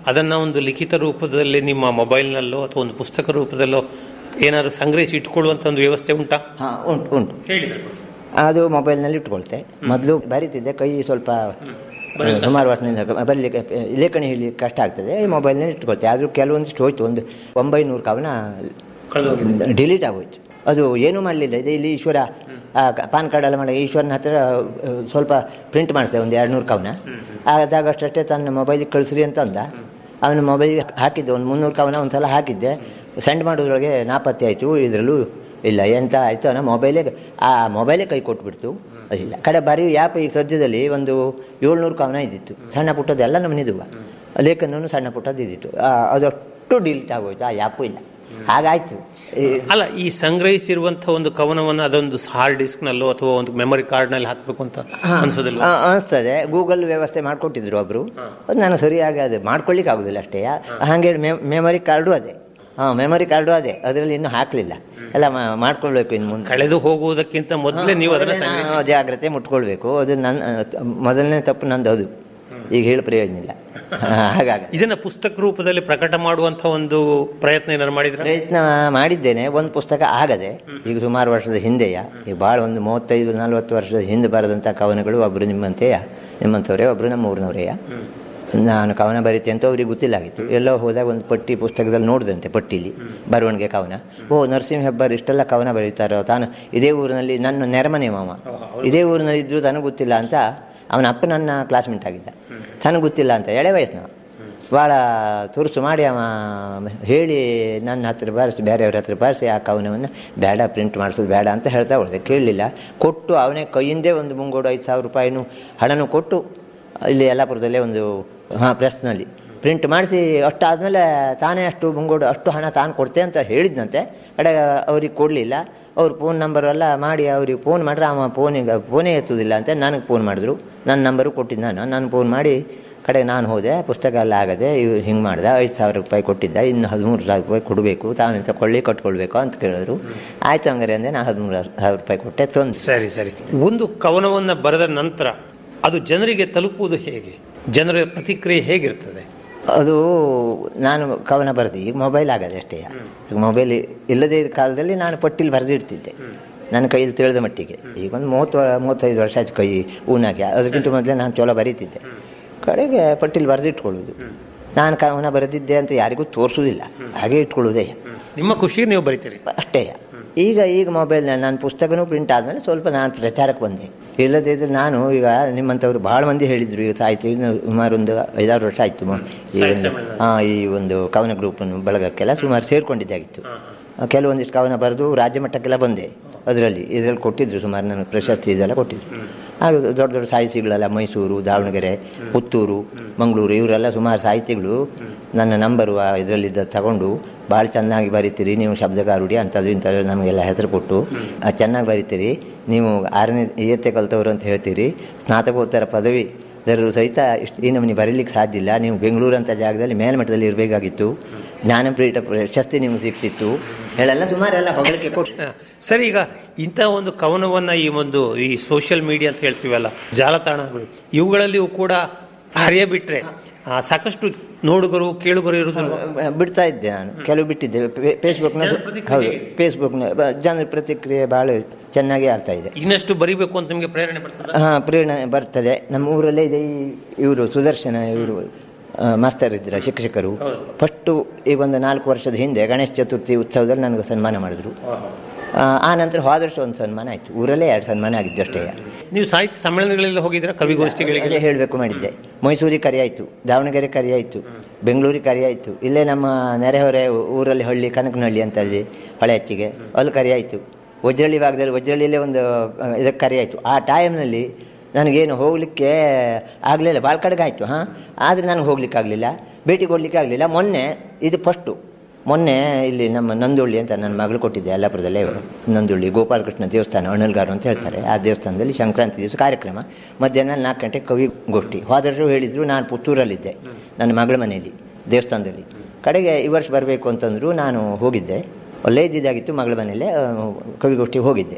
ಅದನ್ನ ಒಂದು ಲಿಖಿತ ರೂಪದಲ್ಲಿ ನಿಮ್ಮ ಮೊಬೈಲ್ನಲ್ಲೋ ಅಥವಾ ಒಂದು ಪುಸ್ತಕ ರೂಪದಲ್ಲೋ ಏನಾದ್ರು ಸಂಗ್ರಹಿಸಿ ಇಟ್ಕೊಳ್ಳುವಂತ ಒಂದು ವ್ಯವಸ್ಥೆ ಉಂಟಾ ಹಾ ಉಂಟು ಉಂಟು ಹೇಳಿದ್ರೆ ಅದು ಮೊಬೈಲ್ನಲ್ಲಿ ಇಟ್ಕೊಳ್ತೆ ಮೊದಲು ಬರೀತಿದ್ದೆ ಕೈ ಸ್ವಲ್ಪ ಸುಮಾರು ವರ್ಷದಿಂದ ಬರಲಿಕ್ಕೆ ಲೇಖನಿ ಹೇಳಿ ಕಷ್ಟ ಆಗ್ತದೆ ಈ ಮೊಬೈಲ್ನಲ್ಲಿ ಇಟ್ಕೊಳ್ತೆ ಆದರೂ ಕೆಲವೊಂದಿಷ್ಟು ಹೋಯ್ತು ಒಂದು ಒಂಬೈನೂರು ಕವನ ಡಿಲೀಟ್ ಆಗೋಯ್ತು ಅದು ಏನೂ ಮಾಡಲಿಲ್ಲ ಇದು ಇಲ್ಲಿ ಈಶ್ವರ ಆ, ಪಾನ್ ಕಾರ್ಡ್ ಎಲ್ಲ ಮಾಡಿ ಈಶ್ವರನ ಹತ್ರ ಆ, ಸ್ವಲ್ಪ ಪ್ರಿಂಟ್ ಮಾಡಿಸ್ತೇವೆ ಒಂದು ಎರಡು ನೂರು ಕವನ ಆದಾಗ ಅಷ್ಟೇ ತನ್ನ ಮೊಬೈಲಿಗೆ ಕಳಿಸ್ರಿ ಅಂತ ಅಂದ ಅವನ ಮೊಬೈಲಿಗೆ ಹಾಕಿದ್ದೆ ಒಂದು ಮುನ್ನೂರು ಕವನ ಒಂದು ಸಲ ಹಾಕಿದ್ದೆ ಸೆಂಡ್ ಮಾಡೋದ್ರೊಳಗೆ ನಾಪತ್ತೆ ಆಯಿತು ಇದರಲ್ಲೂ ಇಲ್ಲ ಎಂತ ಆಯಿತು ಅನ್ನೋ ಮೊಬೈಲೇ ಆ ಮೊಬೈಲೇ ಕೈ ಕೊಟ್ಬಿಡ್ತು ಇಲ್ಲ ಕಡೆ ಬರೀ ಯಾಪ ಈಗ ಸದ್ಯದಲ್ಲಿ ಒಂದು ಏಳ್ನೂರು ಕವನ ಇದ್ದಿತ್ತು ಸಣ್ಣ ಪುಟ್ಟದೆಲ್ಲ ನಮ್ಮನಿದುವ ಲೇಖನೂ ಸಣ್ಣ ಪುಟ್ಟದ್ದು ಇದ್ದಿತ್ತು ಆ, ಅದಷ್ಟು ಡಿಲೀಟ್ ಆಗೋಯ್ತು ಆ ಯಾಪು ಇಲ್ಲ ಹಾಗಾಯ್ತು ಈ ಅಲ್ಲ ಈ ಸಂಗ್ರಹಿಸಿರುವಂತಹ ಒಂದು ಕವನವನ್ನು ಅದೊಂದು ಹಾರ್ಡ್ ಡಿಸ್ಕ್ ನಲ್ಲೋ ಅಥವಾ ಒಂದು ಮೆಮೊರಿ ಕಾರ್ಡ್ ನಲ್ಲಿ ಹಾಕ್ಬೇಕು ಅಂತ ಅನ್ಸೋದಿಲ್ವಾ ಆ, ಅನಿಸ್ತದೆ ಗೂಗಲ್ ವ್ಯವಸ್ಥೆ ಮಾಡಿಕೊಟ್ಟಿದ್ರು ಒಬ್ರು ಅದು ನಾನು ಸರಿಯಾಗಿ ಅದು ಮಾಡ್ಕೊಳ್ಳಿಕ್ಕೆ ಆಗುದಿಲ್ಲ ಅಷ್ಟೇ ಹಾಗೆ ಮೆಮೊರಿ ಕಾರ್ಡು ಅದೇ ಹಾಂ ಮೆಮೊರಿ ಕಾರ್ಡು ಅದೇ ಅದರಲ್ಲಿ ಇನ್ನೂ ಹಾಕಲಿಲ್ಲ ಎಲ್ಲ ಮಾ- ಮಾಡ್ಕೊಳ್ಬೇಕು ಇನ್ನು ಮುಂದೆ ಕಳೆದು ಹೋಗುವುದಕ್ಕಿಂತ ಮೊದಲೇ ನೀವು ಅದನ್ನ ಸಂಗ್ರಹಿಸಿ ನಾವು ಜಾಗ್ರತೆ ಮುಟ್ಕೊಳ್ಬೇಕು ಅದು ನನ್ನ ಮೊದಲನೇ ತಪ್ಪು ನಂದು ಅದು ಈಗ ಹೇಳಿ ಪ್ರಯೋಜನ ಇಲ್ಲ ಹಾಗಾಗಿ ಇದನ್ನ ಪುಸ್ತಕ ರೂಪದಲ್ಲಿ ಪ್ರಕಟ ಮಾಡುವಂತ ಒಂದು ಪ್ರಯತ್ನ ಏನಾದ್ರು ಮಾಡಿದ್ರೆ ಪ್ರಯತ್ನ ಮಾಡಿದ್ದೇನೆ ಒಂದು ಪುಸ್ತಕ ಆಗದೆ ಈಗ ಸುಮಾರು ವರ್ಷದ ಹಿಂದೆಯ ಈಗ ಭಾಳ ಒಂದು ಮೂವತ್ತೈದು ನಲವತ್ತು ವರ್ಷದ ಹಿಂದೆ ಬರೆದಂಥ ಕವನಗಳು ಒಬ್ಬರು ನಿಮ್ಮಂತೆಯ ನಿಮ್ಮಂಥವರೇ ಒಬ್ಬರು ನಮ್ಮ ಊರಿನವರೆಯ ನಾನು ಕವನ ಬರೀತೆ ಅಂತ ಅವ್ರಿಗೆ ಗೊತ್ತಿಲ್ಲಾಗಿತ್ತು ಎಲ್ಲೋ ಹೋದಾಗ ಒಂದು ಪಟ್ಟಿ ಪುಸ್ತಕದಲ್ಲಿ ನೋಡಿದಂತೆ ಪಟ್ಟಿಲಿ ಬರವಣಿಗೆ ಕವನ ಓ ನರಸಿಂಹ ಹೆಬ್ಬಾರ್ ಇಷ್ಟೆಲ್ಲ ಕವನ ಬರೀತಾರೋ ತಾನು ಇದೇ ಊರಿನಲ್ಲಿ ನನ್ನ ನೆರಮನೆ ಮಾಮ ಇದೇ ಊರಿನಲ್ಲಿ ಇದ್ರು ತನಗೆ ಗೊತ್ತಿಲ್ಲ ಅಂತ ಅವನ ಅಪ್ಪ ನನ್ನ ಕ್ಲಾಸ್ಮೇಟ್ ಆಗಿದ್ದ ತನಗೆ ಗೊತ್ತಿಲ್ಲ ಅಂತ ಎಳೆ ವಯಸ್ಸಿನವ ಭಾಳ ತುರುಸು ಮಾಡಿ ಅವ ಹೇಳಿ ನನ್ನ ಹತ್ರ ಬಾರಿಸಿ ಬೇರೆಯವ್ರ ಹತ್ರ ಬಾರಿಸಿ ಆ ಕವನವನ್ನು ಬೇಡ ಪ್ರಿಂಟ್ ಮಾಡಿಸೋದು ಬೇಡ ಅಂತ ಹೇಳ್ತಾ ಹೊಡೆದೆ ಕೇಳಲಿಲ್ಲ ಕೊಟ್ಟು ಅವನೇ ಕೈಯಿಂದೇ ಒಂದು ಮುಂಗೋಡು ಐದು ಸಾವಿರ ರೂಪಾಯಿನೂ ಹಣನೂ ಕೊಟ್ಟು ಇಲ್ಲಿ ಯಲ್ಲಾಪುರದಲ್ಲೇ ಒಂದು ಹಾಂ ಪ್ರೆಸ್ನಲ್ಲಿ ಪ್ರಿಂಟ್ ಮಾಡಿಸಿ ಅಷ್ಟು ಆದಮೇಲೆ ತಾನೇ ಅಷ್ಟು ಮುಂಗೋಡು ಅಷ್ಟು ಹಣ ತಾನು ಕೊಡ್ತೆ ಅಂತ ಹೇಳಿದ್ನಂತೆ ಕಡೆ ಅವ್ರಿಗೆ ಕೊಡಲಿಲ್ಲ ಅವ್ರ ಫೋನ್ ನಂಬರ್ ಎಲ್ಲ ಮಾಡಿ ಅವ್ರಿಗೆ ಫೋನ್ ಮಾಡ್ರೆ ಅವ ಫೋನಿಗೆ ಫೋನೇ ಎತ್ತುವುದಿಲ್ಲ ಅಂತ ನನಗೆ ಫೋನ್ ಮಾಡಿದ್ರು ನನ್ನ ನಂಬರು ಕೊಟ್ಟಿದ್ದು ನಾನು ನಾನು ಫೋನ್ ಮಾಡಿ ಕಡೆ ನಾನು ಹೋದೆ ಪುಸ್ತಕ ಎಲ್ಲ ಆಗದೆ ಇವ್ ಹಿಂಗೆ ಮಾಡ್ದೆ ಐದು ಸಾವಿರ ರೂಪಾಯಿ ಕೊಟ್ಟಿದ್ದ ಇನ್ನು ಹದಿಮೂರು ಸಾವಿರ ರೂಪಾಯಿ ಕೊಡಬೇಕು ತಾನು ತಗೊಳ್ಳಿ ಕಟ್ಕೊಳ್ಬೇಕು ಅಂತ ಕೇಳಿದ್ರು ಆಯ್ತು ಹಂಗಾರೆ ಅಂದೆ ನಾನು ಹದಿಮೂರು ಸಾವಿರ ರೂಪಾಯಿ ಕೊಟ್ಟೆ ತೊಂದು ಸರಿ ಸರಿ ಒಂದು ಕವನವನ್ನ ಬರೆದ ನಂತರ ಅದು ಜನರಿಗೆ ತಲುಪುವುದು ಹೇಗೆ ಜನರ ಪ್ರತಿಕ್ರಿಯೆ ಹೇಗಿರ್ತದೆ ಅದು ನಾನು ಕವನ ಬರೆದು ಈಗ ಮೊಬೈಲ್ ಆಗದೆ ಅಷ್ಟೇ ಈಗ ಮೊಬೈಲ್ ಇಲ್ಲದೇ ಇದ್ದ ಕಾಲದಲ್ಲಿ ನಾನು ಪಟ್ಟಿಲಿ ಬರೆದಿಡ್ತಿದ್ದೆ ನನ್ನ ಕೈಯಲ್ಲಿ ತಿಳಿದ ಮಟ್ಟಿಗೆ ಈಗ ಒಂದು ಮೂವತ್ತು ವ- ಮೂವತ್ತೈದು ವರ್ಷ ಆಯ್ತು ಕೈ ಊನಾಗಿ ಅದಕ್ಕಿಂತ ಮೊದಲೇ ನಾನು ಚಲೋ ಬರೀತಿದ್ದೆ ಕಡೆಗೆ ಪಟ್ಟಿಲಿ ಬರೆದಿಟ್ಕೊಳ್ಳೋದು ನಾನು ಕವನ ಬರೆದಿದ್ದೆ ಅಂತ ಯಾರಿಗೂ ತೋರಿಸೋದಿಲ್ಲ ಹಾಗೆ ಇಟ್ಕೊಳ್ಳೋದೇ ನಿಮ್ಮ ಖುಷಿ ನೀವು ಬರಿತೀರಿ ಅಷ್ಟೇ ಈಗ ಈಗ ಮೊಬೈಲ್ನಲ್ಲಿ ನನ್ನ ಪುಸ್ತಕನೂ ಪ್ರಿಂಟ್ ಆದಮೇಲೆ ಸ್ವಲ್ಪ ನಾನು ಪ್ರಚಾರಕ್ಕೆ ಬಂದೆ ಇಲ್ಲದೇ ಇದ್ರೆ ನಾನು ಈಗ ನಿಮ್ಮಂಥವ್ರು ಭಾಳ ಮಂದಿ ಹೇಳಿದರು ಈಗ ಸಾಹಿತ್ಯ ಇದು ಸುಮಾರು ಒಂದು ಐದಾರು ವರ್ಷ ಆಯಿತು ಈ ಒಂದು ಹಾಂ ಈ ಒಂದು ಕವನ ಗ್ರೂಪನ್ನು ಬಳಗಕ್ಕೆಲ್ಲ ಸುಮಾರು ಸೇರ್ಕೊಂಡಿದ್ದೆ ಆಗಿತ್ತು ಕೆಲವೊಂದಿಷ್ಟು ಕವನ ಬರೆದು ರಾಜ್ಯ ಮಟ್ಟಕ್ಕೆಲ್ಲ ಬಂದೆ ಅದರಲ್ಲಿ ಇದರಲ್ಲಿ ಕೊಟ್ಟಿದ್ರು ಸುಮಾರು ನನಗೆ ಪ್ರಶಸ್ತಿ ಇದೆಲ್ಲ ಕೊಟ್ಟಿದ್ರು ಆಗ ದೊಡ್ಡ ದೊಡ್ಡ ಸಾಹಿತಿಗಳೆಲ್ಲ ಮೈಸೂರು ದಾವಣಗೆರೆ ಪುತ್ತೂರು ಮಂಗಳೂರು ಇವರೆಲ್ಲ ಸುಮಾರು ಸಾಹಿತಿಗಳು ನನ್ನ ನಂಬರು ಇದರಲ್ಲಿದ್ದ ತಗೊಂಡು ಭಾಳ ಚೆನ್ನಾಗಿ ಬರೀತೀರಿ ನೀವು ಶಬ್ದಗಾರುಡಿ ಅಂಥದ್ದು ಇಂಥದ್ದು ನಮಗೆಲ್ಲ ಹೆಸರು ಕೊಟ್ಟು ಆ, ಚೆನ್ನಾಗಿ ಬರೀತೀರಿ ನೀವು ಆರನೇ ಇಯತ್ತೆ ಕಲ್ತವ್ರು ಅಂತ ಹೇಳ್ತೀರಿ ಸ್ನಾತಕೋತ್ತರ ಪದವಿ ದರರು ಸಹಿತ ಇಷ್ಟು ಈ ನಮ್ಮನೆ ಬರೀಲಿಕ್ಕೆ ಸಾಧ್ಯ ಇಲ್ಲ ನೀವು ಬೆಂಗಳೂರು ಅಂತ ಜಾಗದಲ್ಲಿ ಮೇಲ್ಮಟ್ಟದಲ್ಲಿ ಇರಬೇಕಾಗಿತ್ತು ಜ್ಞಾನಪೀಠ ಪ್ರಶಸ್ತಿ ನಿಮ್ಗೆ ಸಿಗ್ತಿತ್ತು ಹೇಳೆಲ್ಲ ಸುಮಾರೆಲ್ಲ ಹೊಗಳಿಕೆ ಕೊಟ್ಟು ಸರಿ ಈಗ ಇಂಥ ಒಂದು ಕವನವನ್ನ ಈ ಒಂದು ಈ ಸೋಷಿಯಲ್ ಮೀಡಿಯಾ ಅಂತ ಹೇಳ್ತೀವಲ್ಲ ಜಾಲತಾಣಗಳು ಇವುಗಳಲ್ಲಿಯೂ ಕೂಡ ಹರಿಯಬಿಟ್ರೆ ಆ, ಸಾಕಷ್ಟು ನೋಡುಗರು ಕೇಳುಗರು ಇರುವುದಿಲ್ಲ ಬಿಡ್ತಾ ಇದ್ದೆ ನಾನು ಕೆಲವು ಬಿಟ್ಟಿದ್ದೆ ಫೇಸ್ಬುಕ್ನ ಹೌದು ಫೇಸ್ಬುಕ್ನ ಜನರ ಪ್ರತಿಕ್ರಿಯೆ ಭಾಳ ಚೆನ್ನಾಗಿ ಆಗ್ತಾ ಇದೆ ಇನ್ನಷ್ಟು ಬರಿಬೇಕು ಅಂತ ನಿಮಗೆ ಪ್ರೇರಣೆ ಬರ್ತದೆ ಹಾಂ ಪ್ರೇರಣೆ ಬರ್ತದೆ ನಮ್ಮ ಊರಲ್ಲೇ ಇದೆ ಈ ಇವರು ಸುದರ್ಶನ ಇವರು ಮಾಸ್ತರ್ ಇದ್ರ ಶಿಕ್ಷಕರು ಫಸ್ಟು ಈಗ ಒಂದು ನಾಲ್ಕು ವರ್ಷದ ಹಿಂದೆ ಗಣೇಶ ಚತುರ್ಥಿ ಉತ್ಸವದಲ್ಲಿ ನನಗೆ ಸನ್ಮಾನ ಮಾಡಿದ್ರು ಆ, ಆ ನಂತರ ಹೋದ ವರ್ಷ ಒಂದು ಸನ್ಮಾನ ಆಯಿತು ಊರಲ್ಲೇ ಎರಡು ಸನ್ಮಾನ ಆಗಿದ್ದು ಅಷ್ಟೇ ನೀವು ಸಾಹಿತ್ಯ ಸಮ್ಮೇಳನಗಳಲ್ಲಿ ಹೋಗಿದ್ರೆ ಕವಿಗೋಷ್ಠಿಗಳಿಗೆ ಅದೇ ಹೇಳಬೇಕು ಮಾಡಿದ್ದೆ ಮೈಸೂರಿಗೆ ಕರೆ ಆಯಿತು ದಾವಣಗೆರೆ ಕರೆ ಆಯಿತು ಬೆಂಗಳೂರಿಗೆ ಕರೆ ಆಯಿತು ಇಲ್ಲೇ ನಮ್ಮ ನೆರೆಹೊರೆ ಊರಲ್ಲಿ ಹಳ್ಳಿ ಕನಕನಹಳ್ಳಿ ಅಂತ ಅಲ್ಲಿ ಹೊಳೆ ಹಚ್ಚಿಗೆ ಅಲ್ಲಿ ಕರೆ ಆಯಿತು ವಜ್ರಳ್ಳಿ ಭಾಗದಲ್ಲಿ ವಜ್ರಳ್ಳಿಯಲ್ಲೇ ಒಂದು ಆ, ಇದಕ್ಕೆ ಕರೆ ಆಯಿತು ಆ ಟೈಮ್ನಲ್ಲಿ ನನಗೇನು ಹೋಗಲಿಕ್ಕೆ ಆಗಲಿಲ್ಲ ಭಾಳ ಕಡೆಗೆ ಆಯಿತು ಹಾಂ ಆದರೆ ನನಗೆ ಹೋಗ್ಲಿಕ್ಕೆ ಆಗಲಿಲ್ಲ ಭೇಟಿ ಕೊಡಲಿಕ್ಕೆ ಆಗಲಿಲ್ಲ ಮೊನ್ನೆ ಇದು ಫಸ್ಟು ಮೊನ್ನೆ ಇಲ್ಲಿ ನಮ್ಮ ನಂದುಳ್ಳಿ ಅಂತ ನನ್ನ ಮಗಳು ಕೊಟ್ಟಿದ್ದೆ ಯಲ್ಲಾಪುರದಲ್ಲೇ ನಂದುಳ್ಳಿ ಗೋಪಾಲಕೃಷ್ಣ ದೇವಸ್ಥಾನ ಅಣ್ಣಲ್ಗಾರು ಅಂತ ಹೇಳ್ತಾರೆ ಆ ದೇವಸ್ಥಾನದಲ್ಲಿ ಸಂಕ್ರಾಂತಿ ದಿವಸ ಕಾರ್ಯಕ್ರಮ ಮಧ್ಯಾಹ್ನ ನಾಲ್ಕು ಗಂಟೆ ಕವಿ ಗೋಷ್ಠಿ ಹೋದ ವರ್ಷ ಹೇಳಿದ್ರು ನಾನು ಪುತ್ತೂರಲ್ಲಿದ್ದೆ ನನ್ನ ಮಗಳ ಮನೆಯಲ್ಲಿ ದೇವಸ್ಥಾನದಲ್ಲಿ ಕಡೆಗೆ ಈ ವರ್ಷ ಬರಬೇಕು ಅಂತಂದ್ರು ನಾನು ಹೋಗಿದ್ದೆ ಒಳ್ಳೆ ಇದ್ದಿದ್ದಾಗಿತ್ತು ಮಗಳ ಮನೆಯಲ್ಲೇ ಆ, ಕವಿಗೋಷ್ಠಿಗೆ ಹೋಗಿದ್ದೆ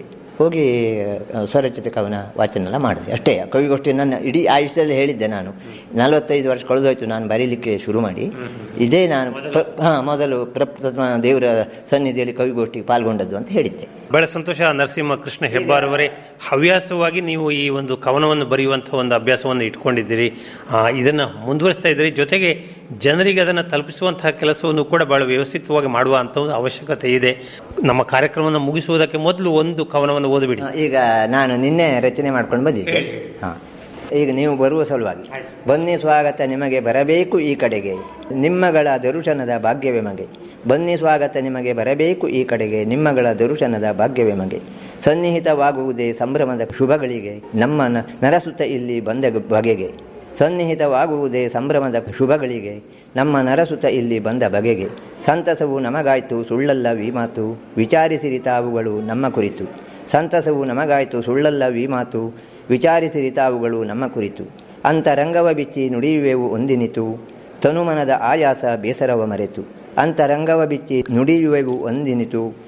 ಹೋಗಿ ಆ, ಸ್ವರಚಿತ ಕವನ ವಾಚನ ಎಲ್ಲ ಮಾಡಿದೆ ಅಷ್ಟೇ ಕವಿಗೋಷ್ಠಿ ನನ್ನ ಇಡೀ ಆಯುಷ್ಯದಲ್ಲಿ ಹೇಳಿದ್ದೆ ನಾನು ನಲವತ್ತೈದು ವರ್ಷ ಕಳೆದೋಯ್ತು ನಾನು ಬರೀಲಿಕ್ಕೆ ಶುರು ಮಾಡಿ ಇದೇ ನಾನು ಪ್ರ- ಹಾ ಮೊದಲು ಪ್ರಪ್ರಥಮ ದೇವರ ಸನ್ನಿಧಿಯಲ್ಲಿ ಕವಿಗೋಷ್ಠಿಗೆ ಪಾಲ್ಗೊಂಡದ್ದು ಅಂತ ಹೇಳಿದ್ದೆ ಬಹಳ ಸಂತೋಷ ನರಸಿಂಹ ಕೃಷ್ಣ ಹೆಬ್ಬಾರ್ ಅವರೇ ಹವ್ಯಾಸವಾಗಿ ನೀವು ಈ ಒಂದು ಕವನವನ್ನು ಬರೆಯುವಂತಹ ಒಂದು ಅಭ್ಯಾಸವನ್ನು ಇಟ್ಕೊಂಡಿದ್ದೀರಿ ಆ, ಇದನ್ನ ಮುಂದುವರಿಸ್ತಾ ಇದ್ದೀರಿ ಜೊತೆಗೆ ಜನರಿಗೆ ಅದನ್ನು ತಲುಪಿಸುವಂತಹ ಕೆಲಸವನ್ನು ಕೂಡ ಬಹಳ ವ್ಯವಸ್ಥಿತವಾಗಿ ಮಾಡುವ ಅಂತ ಒಂದು ಅವಶ್ಯಕತೆ ಇದೆ ನಮ್ಮ ಕಾರ್ಯಕ್ರಮವನ್ನು ಮುಗಿಸುವುದಕ್ಕೆ ಮೊದಲು ಒಂದು ಕವನವನ್ನು ಓದಿಬಿಡಿ ಈಗ ನಾನು ನಿನ್ನೆ ರಚನೆ ಮಾಡ್ಕೊಂಡು ಬಂದಿದ್ದೆ ಹಾ ಈಗ ನೀವು ಬರುವ ಸಲುವಾಗಿ ಬನ್ನಿ ಸ್ವಾಗತ ನಿಮಗೆ ಬರಬೇಕು ಈ ಕಡೆಗೆ ನಿಮ್ಮಗಳ ದರುಶನದ ಭಾಗ್ಯವೇ ಮಗೆ ಬನ್ನಿ ಸ್ವಾಗತ ನಿಮಗೆ ಬರಬೇಕು ಈ ಕಡೆಗೆ ನಿಮ್ಮಗಳ ದರುಶನದ ಭಾಗ್ಯವೇ ಮಗೆ ಸನ್ನಿಹಿತವಾಗುವುದೇ ಸಂಭ್ರಮದ ಶುಭಗಳಿಗೆ ನಮ್ಮ ನ- ನರಸುತ್ತ ಇಲ್ಲಿ ಬಂದ ಬಗೆಗೆ ಸನ್ನಿಹಿತವಾಗುವುದೇ ಸಂಭ್ರಮದ ಶುಭಗಳಿಗೆ ನಮ್ಮ ನರಸುತ ಇಲ್ಲಿ ಬಂದ ಬಗೆಗೆ ಸಂತಸವು ನಮಗಾಯ್ತು ಸುಳ್ಳಲ್ಲ ವಿ ಮಾತು ವಿಚಾರಿಸಿರಿ ತಾವುಗಳು ನಮ್ಮ ಕುರಿತು ಸಂತಸವು ನಮಗಾಯ್ತು ಸುಳ್ಳಲ್ಲ ವಿ ಮಾತು ವಿಚಾರಿಸಿರಿ ತಾವುಗಳು ನಮ್ಮ ಕುರಿತು ಅಂತರಂಗವ ಬಿಚ್ಚಿ ನುಡಿಯುವೆವು ಒಂದಿನಿತು ತನುಮನದ ಆಯಾಸ ಬೇಸರವ ಮರೆತು ಅಂತರಂಗವ ಬಿಚ್ಚಿ ನುಡಿಯುವೆವು ಒಂದಿನಿತು